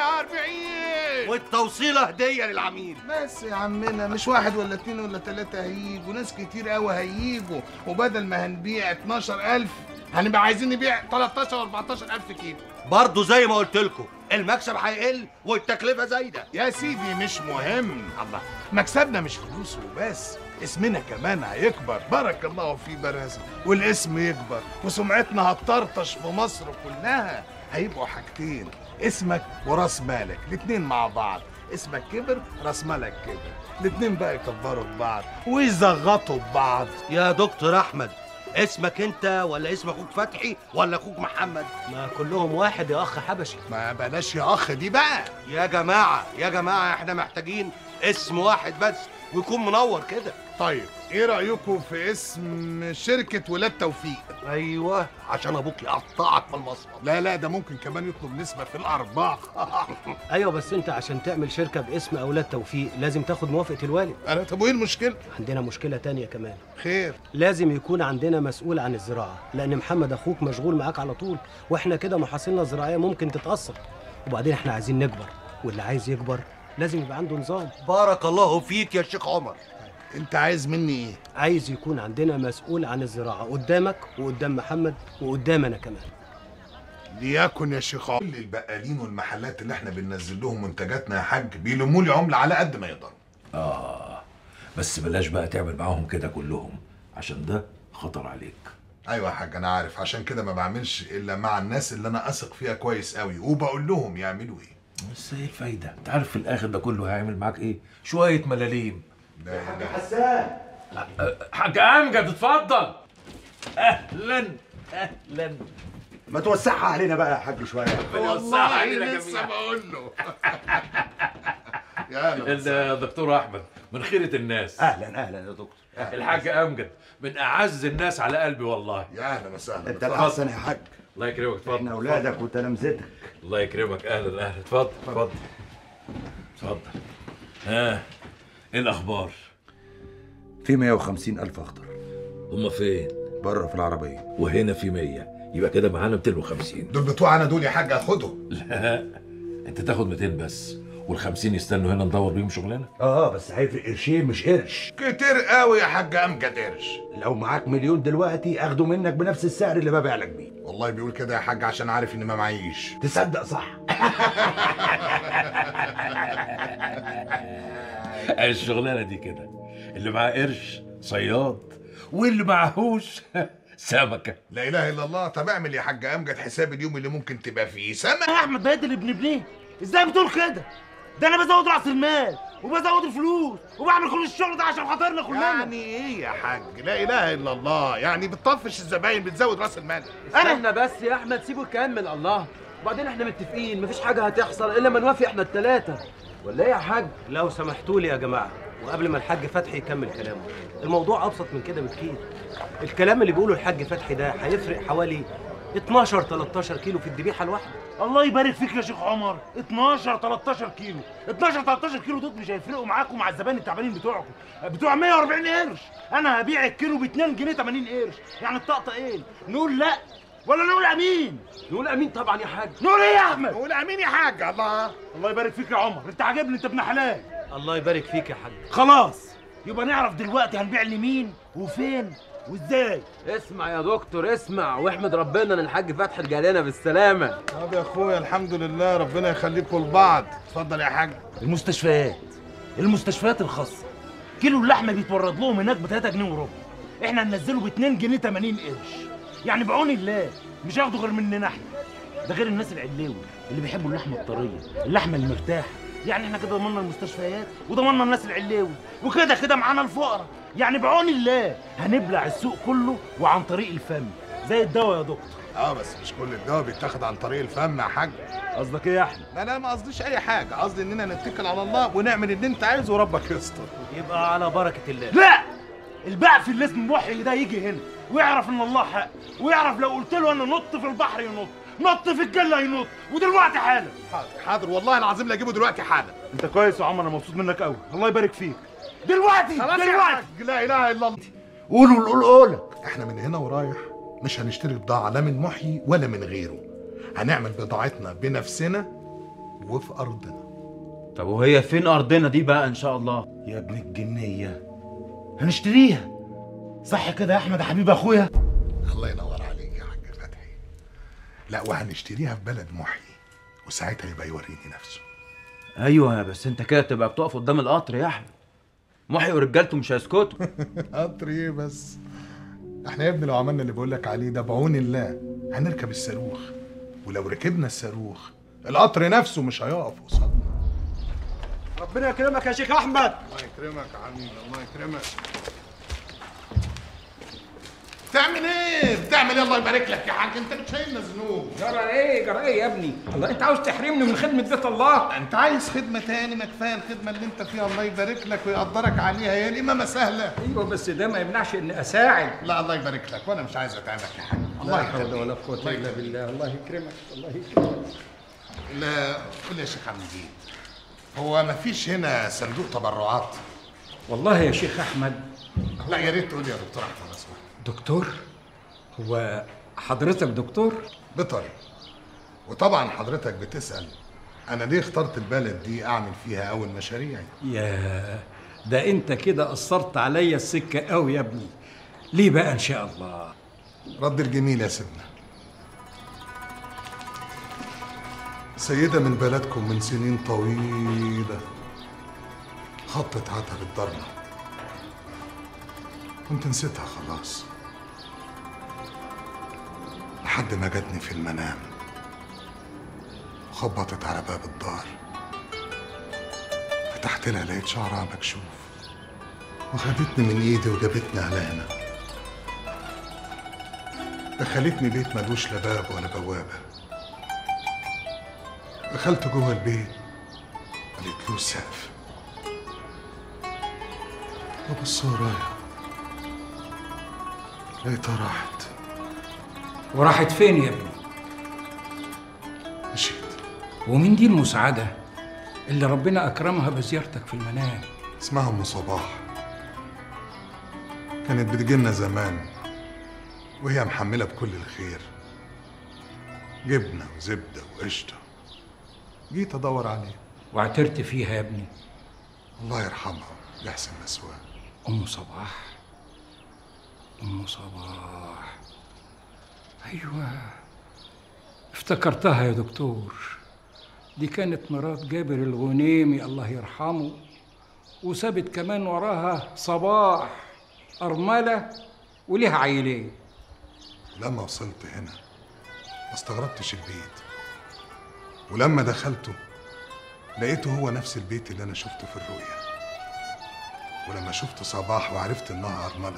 140 والتوصيله هديه للعميل بس يا عمنا مش واحد ولا اتنين ولا تلاته هيجوا ناس كتير قوي هيجوا وبدل ما هنبيع 12000 هنبقى عايزين نبيع 13 و 14000 كيلو برضه زي ما قلت لكم المكسب هيقل والتكلفه زايده يا سيدي مش مهم الله مكسبنا مش فلوس وبس اسمنا كمان هيكبر بارك الله في براسة والاسم يكبر وسمعتنا هتطرطش في مصر كلها هيبقوا حاجتين اسمك وراس مالك الاتنين مع بعض اسمك كبر راس مالك كبر الاتنين بقى يكبروا ببعض ويزغطوا ببعض يا دكتور احمد اسمك انت ولا اسم اخوك فتحي ولا اخوك محمد ما كلهم واحد يا اخ حبشي ما بلاش يا اخ دي بقى يا جماعه يا جماعه احنا محتاجين اسم واحد بس ويكون منور كده طيب ايه رايكم في اسم شركه ولاد توفيق ايوه عشان ابوك يقطعك في المصرف لا لا ده ممكن كمان يطلب نسبه في الارباح ايوه بس انت عشان تعمل شركه باسم اولاد توفيق لازم تاخد موافقه الوالد انا طب وايه المشكله عندنا مشكله تانية كمان خير لازم يكون عندنا مسؤول عن الزراعه لان محمد اخوك مشغول معاك على طول واحنا كده محاصيلنا الزراعيه ممكن تتاثر وبعدين احنا عايزين نكبر واللي عايز يكبر لازم يبقى عنده نظام بارك الله فيك يا شيخ عمر انت عايز مني ايه عايز يكون عندنا مسؤول عن الزراعه قدامك وقدام محمد وقدام انا كمان ليكن يا شيخ كل البقالين والمحلات اللي احنا بننزل لهم منتجاتنا يا حاج بيلموا لي عمله على قد ما يقدروا اه بس بلاش بقى تعمل معاهم كده كلهم عشان ده خطر عليك ايوه يا حاج انا عارف عشان كده ما بعملش الا مع الناس اللي انا اثق فيها كويس قوي وبقول لهم يعملوا ايه بس ايه الفايده انت عارف في الاخر ده كله هيعمل معاك ايه شويه ملاليم ده ده حسان حاج امجد اتفضل اهلا اهلا ما توسعها علينا بقى يا حاج شويه والله لسه بقول له يا أهلا الدكتور احمد من خيره الناس اهلا اهلا يا دكتور أهلاً. الحاج امجد من اعز الناس على قلبي والله يا اهلا وسهلا انت الاحسن يا حاج الله يكرمك اتفضل احنا اولادك وتلامذتك الله يكرمك اهلا اهلا اتفضل اتفضل اتفضل ها ايه الاخبار في 150 الف اخضر هما فين بره في العربيه وهنا في 100 يبقى كده معانا 250 دول بتوعنا دول يا حاج هاخدهم لا انت تاخد 200 بس وال50 يستنوا هنا ندور بيهم شغلانه اه بس هيفرق قرشين مش قرش كتير قوي يا حاج امجد قرش لو معاك مليون دلوقتي اخده منك بنفس السعر اللي ببيع لك بيه والله بيقول كده يا حاج عشان عارف ان ما معيش تصدق صح الشغلانه دي كده اللي معاه قرش صياد واللي معهوش سمكه لا اله الا الله طب اعمل يا حاج امجد حساب اليوم اللي ممكن تبقى فيه سمك يا احمد بقيت اللي بنبنيه ازاي بتقول كده ده انا بزود راس المال وبزود الفلوس وبعمل كل الشغل ده عشان خاطرنا كلنا يعني ايه يا حاج لا اله الا الله يعني بتطفش الزباين بتزود راس المال احنا بس يا احمد سيبه يكمل الله وبعدين احنا متفقين مفيش حاجه هتحصل الا ما نوافق احنا الثلاثه ولا ايه يا حاج لو سمحتوا لي يا جماعه وقبل ما الحاج فتحي يكمل كلامه الموضوع ابسط من كده بكتير الكلام اللي بيقوله الحاج فتحي ده هيفرق حوالي 12 13 كيلو في الذبيحه الواحده الله يبارك فيك يا شيخ عمر 12 13 كيلو 12 13 كيلو دول مش هيفرقوا معاكم مع الزبائن التعبانين بتوعكم بتوع 140 قرش انا هبيع الكيلو ب 2 جنيه 80 قرش يعني الطقطقين نقول لا ولا نقول امين نقول امين طبعا يا حاج نقول ايه يا احمد نقول امين يا حاج الله الله يبارك فيك يا عمر انت عاجبني انت ابن حلال الله يبارك فيك يا حاج خلاص يبقى نعرف دلوقتي هنبيع لمين وفين وازاي اسمع يا دكتور اسمع واحمد ربنا ان الحاج فتحي جالنا بالسلامه طب يا اخويا الحمد لله ربنا يخليكم لبعض اتفضل يا حاج المستشفيات المستشفيات الخاصه كيلو اللحمه بيتورد لهم هناك ب 3 جنيه وربع احنا هننزله ب 2 جنيه 80 قرش يعني بعون الله مش هياخدوا غير مننا احنا ده غير الناس العلاوي اللي بيحبوا اللحمه الطريه اللحمه المرتاحه يعني احنا كده ضمننا المستشفيات وضمننا الناس العلاوي وكده كده معانا الفقراء يعني بعون الله هنبلع السوق كله وعن طريق الفم زي الدواء يا دكتور اه بس مش كل الدواء بيتاخد عن طريق الفم يا حاج قصدك ايه يا احمد لا لا ما قصديش اي حاجه قصدي اننا نتكل على الله ونعمل اللي انت عايزه وربك يستر يبقى على بركه الله لا البعث اللي اسمه محي ده يجي هنا ويعرف ان الله حق ويعرف لو قلت له انا نط في البحر ينط نط في الجله ينط ودلوقتي حالا حاضر حاضر والله العظيم لا اجيبه دلوقتي حالا انت كويس يا عم انا مبسوط منك قوي الله يبارك فيك دلوقتي خلاص يا دلوقتي حاج لا اله الا الله قولوا القول قولك احنا من هنا ورايح مش هنشتري بضاعه لا من محيي ولا من غيره هنعمل بضاعتنا بنفسنا وفي ارضنا طب وهي فين ارضنا دي بقى ان شاء الله يا ابن الجنيه هنشتريها صح كده يا احمد يا حبيب اخويا الله ينور عليك يا حاج فتحي لا وهنشتريها في بلد محيي وساعتها يبقى يوريني نفسه ايوه بس انت كده تبقى بتقف قدام القطر يا احمد محي ورجالته مش هيسكتوا قطر ايه بس احنا يا ابني لو عملنا اللي بقول لك عليه ده بعون الله هنركب الصاروخ ولو ركبنا الصاروخ القطر نفسه مش هيقف قصادنا ربنا يكرمك يا شيخ احمد الله يكرمك يا عميد الله يكرمك بتعمل ايه؟ بتعمل ايه الله يبارك لك يا حاج انت بتشيلنا ذنوب جرى ايه جرى ايه يا ابني الله انت عاوز تحرمني من خدمه بيت الله انت عايز خدمه تاني ما كفايه الخدمه اللي انت فيها الله يبارك لك ويقدرك عليها هي الامامه سهله ايوه بس ده ما يمنعش اني اساعد لا الله يبارك لك وانا مش عايز اتعبك يا حاج الله لا حول يخليك ولا قوه الله الا يخليك. بالله الله يكرمك الله يكرمك لا قول يا شيخ عبد المجيد هو ما فيش هنا صندوق تبرعات والله يا شيخ احمد لا يا ريت تقول لي يا دكتور احمد اسمع دكتور هو حضرتك دكتور بطري وطبعا حضرتك بتسال انا ليه اخترت البلد دي اعمل فيها اول مشاريعي يا ده انت كده قصرت عليا السكه قوي يا ابني ليه بقى ان شاء الله رد الجميل يا سيدنا سيدة من بلدكم من سنين طويلة خطت عتب الضرمة كنت نسيتها خلاص لحد ما جاتني في المنام وخبطت على باب الدار فتحت لها لقيت شعرها مكشوف وخدتني من ايدي وجابتني على هنا دخلتني بيت ملوش لا باب ولا بوابة دخلت جوه البيت قالت له سقف ببص ورايا لقيتها راحت وراحت فين يا ابني مشيت ومين دي المسعده اللي ربنا اكرمها بزيارتك في المنام اسمها ام صباح كانت بتجيلنا زمان وهي محملة بكل الخير جبنة وزبدة وقشطة جيت أدور عليها واعترت فيها يا ابني الله يرحمها يحسن مسواها ام صباح ام صباح ايوه افتكرتها يا دكتور دي كانت مرات جابر الغنيمي الله يرحمه وسابت كمان وراها صباح أرملة وليها عيلين لما وصلت هنا ما استغربتش البيت ولما دخلته لقيته هو نفس البيت اللي أنا شفته في الرؤيا ولما شفت صباح وعرفت إنها أرملة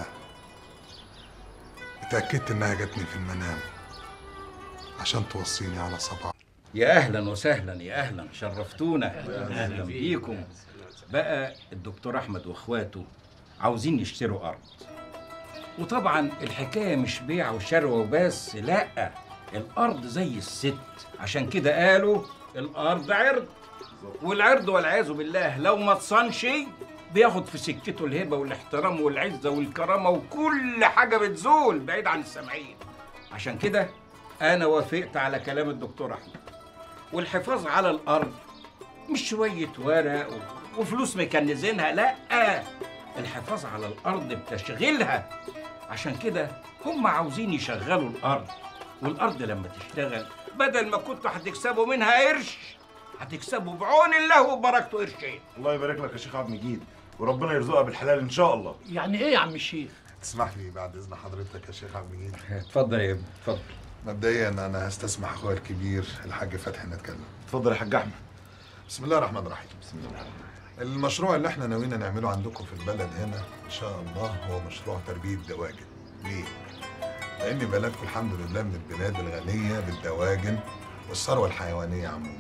اتأكدت إنها جاتني في المنام عشان توصيني على صباح يا اهلا وسهلا يا اهلا شرفتونا اهلا بيكم بقى الدكتور احمد واخواته عاوزين يشتروا ارض وطبعا الحكايه مش بيع وشروه وبس لا الارض زي الست عشان كده قالوا الارض عرض والعرض والعياذ بالله لو ما تصنش بياخد في سكته الهبه والاحترام والعزه والكرامه وكل حاجه بتزول بعيد عن السامعين عشان كده انا وافقت على كلام الدكتور احمد والحفاظ على الارض مش شويه ورق و- وفلوس مكنزينها لا الحفاظ على الارض بتشغيلها عشان كده هم عاوزين يشغلوا الارض والارض لما تشتغل بدل ما كنتوا هتكسبوا منها قرش هتكسبوا بعون الله وبركته قرشين الله يبارك لك يا شيخ عبد المجيد وربنا يرزقها بالحلال ان شاء الله يعني ايه يا عم الشيخ تسمح لي بعد إذن حضرتك يا شيخ عبد المجيد اتفضل يا ابني اتفضل مبدئيا أنا هستسمح أخويا الكبير الحاج فتحي نتكلم اتفضل يا حاج احمد بسم الله الرحمن الرحيم بسم الله المشروع اللي احنا ناويين نعمله عندكم في البلد هنا ان شاء الله هو مشروع تربيه دواجن ليه لأن بلدكم الحمد لله من البلاد الغنية بالدواجن والثروة الحيوانية عموما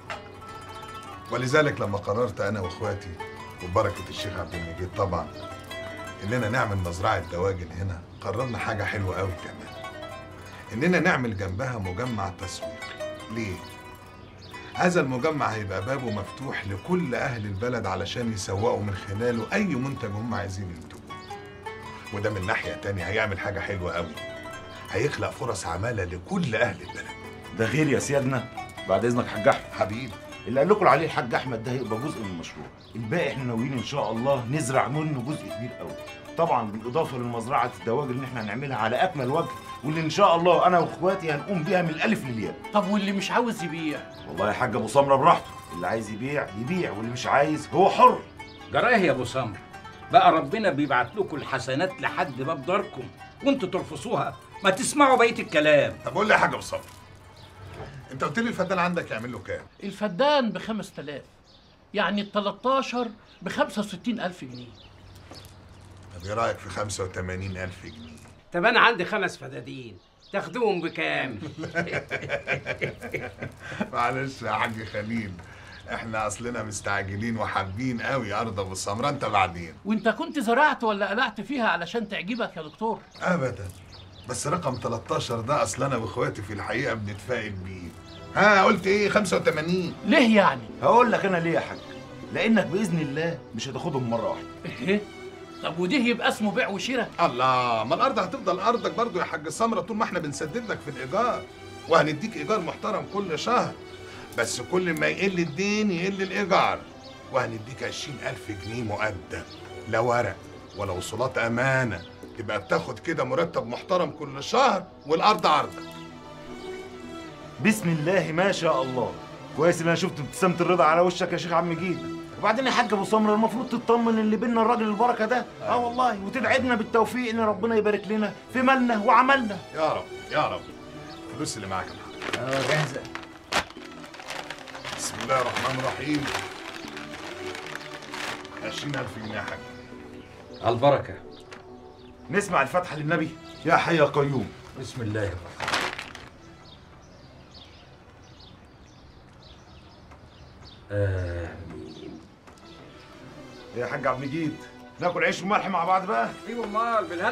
ولذلك لما قررت أنا وإخواتي وبركة الشيخ عبد المجيد طبعا إننا نعمل مزرعة دواجن هنا قررنا حاجة حلوة أوي كمان إننا نعمل جنبها مجمع تسويق ليه؟ هذا المجمع هيبقى بابه مفتوح لكل أهل البلد علشان يسوقوا من خلاله أي منتج هم عايزين ينتجوه وده من ناحية تانية هيعمل حاجة حلوة قوي هيخلق فرص عمالة لكل أهل البلد ده غير يا سيادنا بعد اذنك حاج احمد حبيبي اللي قال لكم عليه الحاج احمد ده هيبقى جزء من المشروع الباقي احنا ناويين ان شاء الله نزرع منه جزء كبير قوي طبعا بالاضافه للمزرعه الدواجن اللي احنا هنعملها على اكمل وجه واللي ان شاء الله انا واخواتي هنقوم بيها من الالف للياء طب واللي مش عاوز يبيع والله يا حاج ابو سمره براحته اللي عايز يبيع يبيع واللي مش عايز هو حر جراه يا ابو سمر بقى ربنا بيبعت لكم الحسنات لحد باب داركم وانتوا ترفضوها ما تسمعوا بقيه الكلام طب قول لي يا حاجة أبو صبري أنت قلت لي الفدان عندك يعمل له كام؟ الفدان ب 5000 يعني ال 13 ب 65000 جنيه طب إيه رأيك في 85000 جنيه؟ طب انا عندي خمس فدادين تاخدوهم بكام معلش يا حاج خليل احنا اصلنا مستعجلين وحابين قوي ارض ابو سمره انت بعدين وانت كنت زرعت ولا قلعت فيها علشان تعجبك يا دكتور ابدا بس رقم 13 ده اصل انا واخواتي في الحقيقه بنتفائل بيه ها قلت ايه 85 ليه يعني هقول لك انا ليه يا حاج لانك باذن الله مش هتاخدهم مره واحده ايه طب وده يبقى اسمه بيع وشراء الله ما الارض هتفضل ارضك برضو يا حاج سمره طول ما احنا بنسدد لك في الايجار وهنديك ايجار محترم كل شهر بس كل ما يقل الدين يقل الايجار وهنديك 20000 جنيه مقدم لا ورق ولا وصولات امانه تبقى بتاخد كده مرتب محترم كل شهر والارض عرضك بسم الله ما شاء الله كويس ان انا شفت ابتسامه الرضا على وشك يا شيخ عم جيد وبعدين يا حاج ابو سمره المفروض تطمن اللي بينا الراجل البركه ده اه والله وتدعينا بالتوفيق ان ربنا يبارك لنا في مالنا وعملنا يا رب يا رب الفلوس اللي معاك يا محمد اه جاهزه بسم الله الرحمن الرحيم 20000 جنيه يا حاج على البركه نسمع الفاتحه للنبي يا حي يا قيوم بسم الله الرحمن امين يا حاج عبد المجيد ناكل عيش وملح مع بعض بقى ايوه امال بالهنا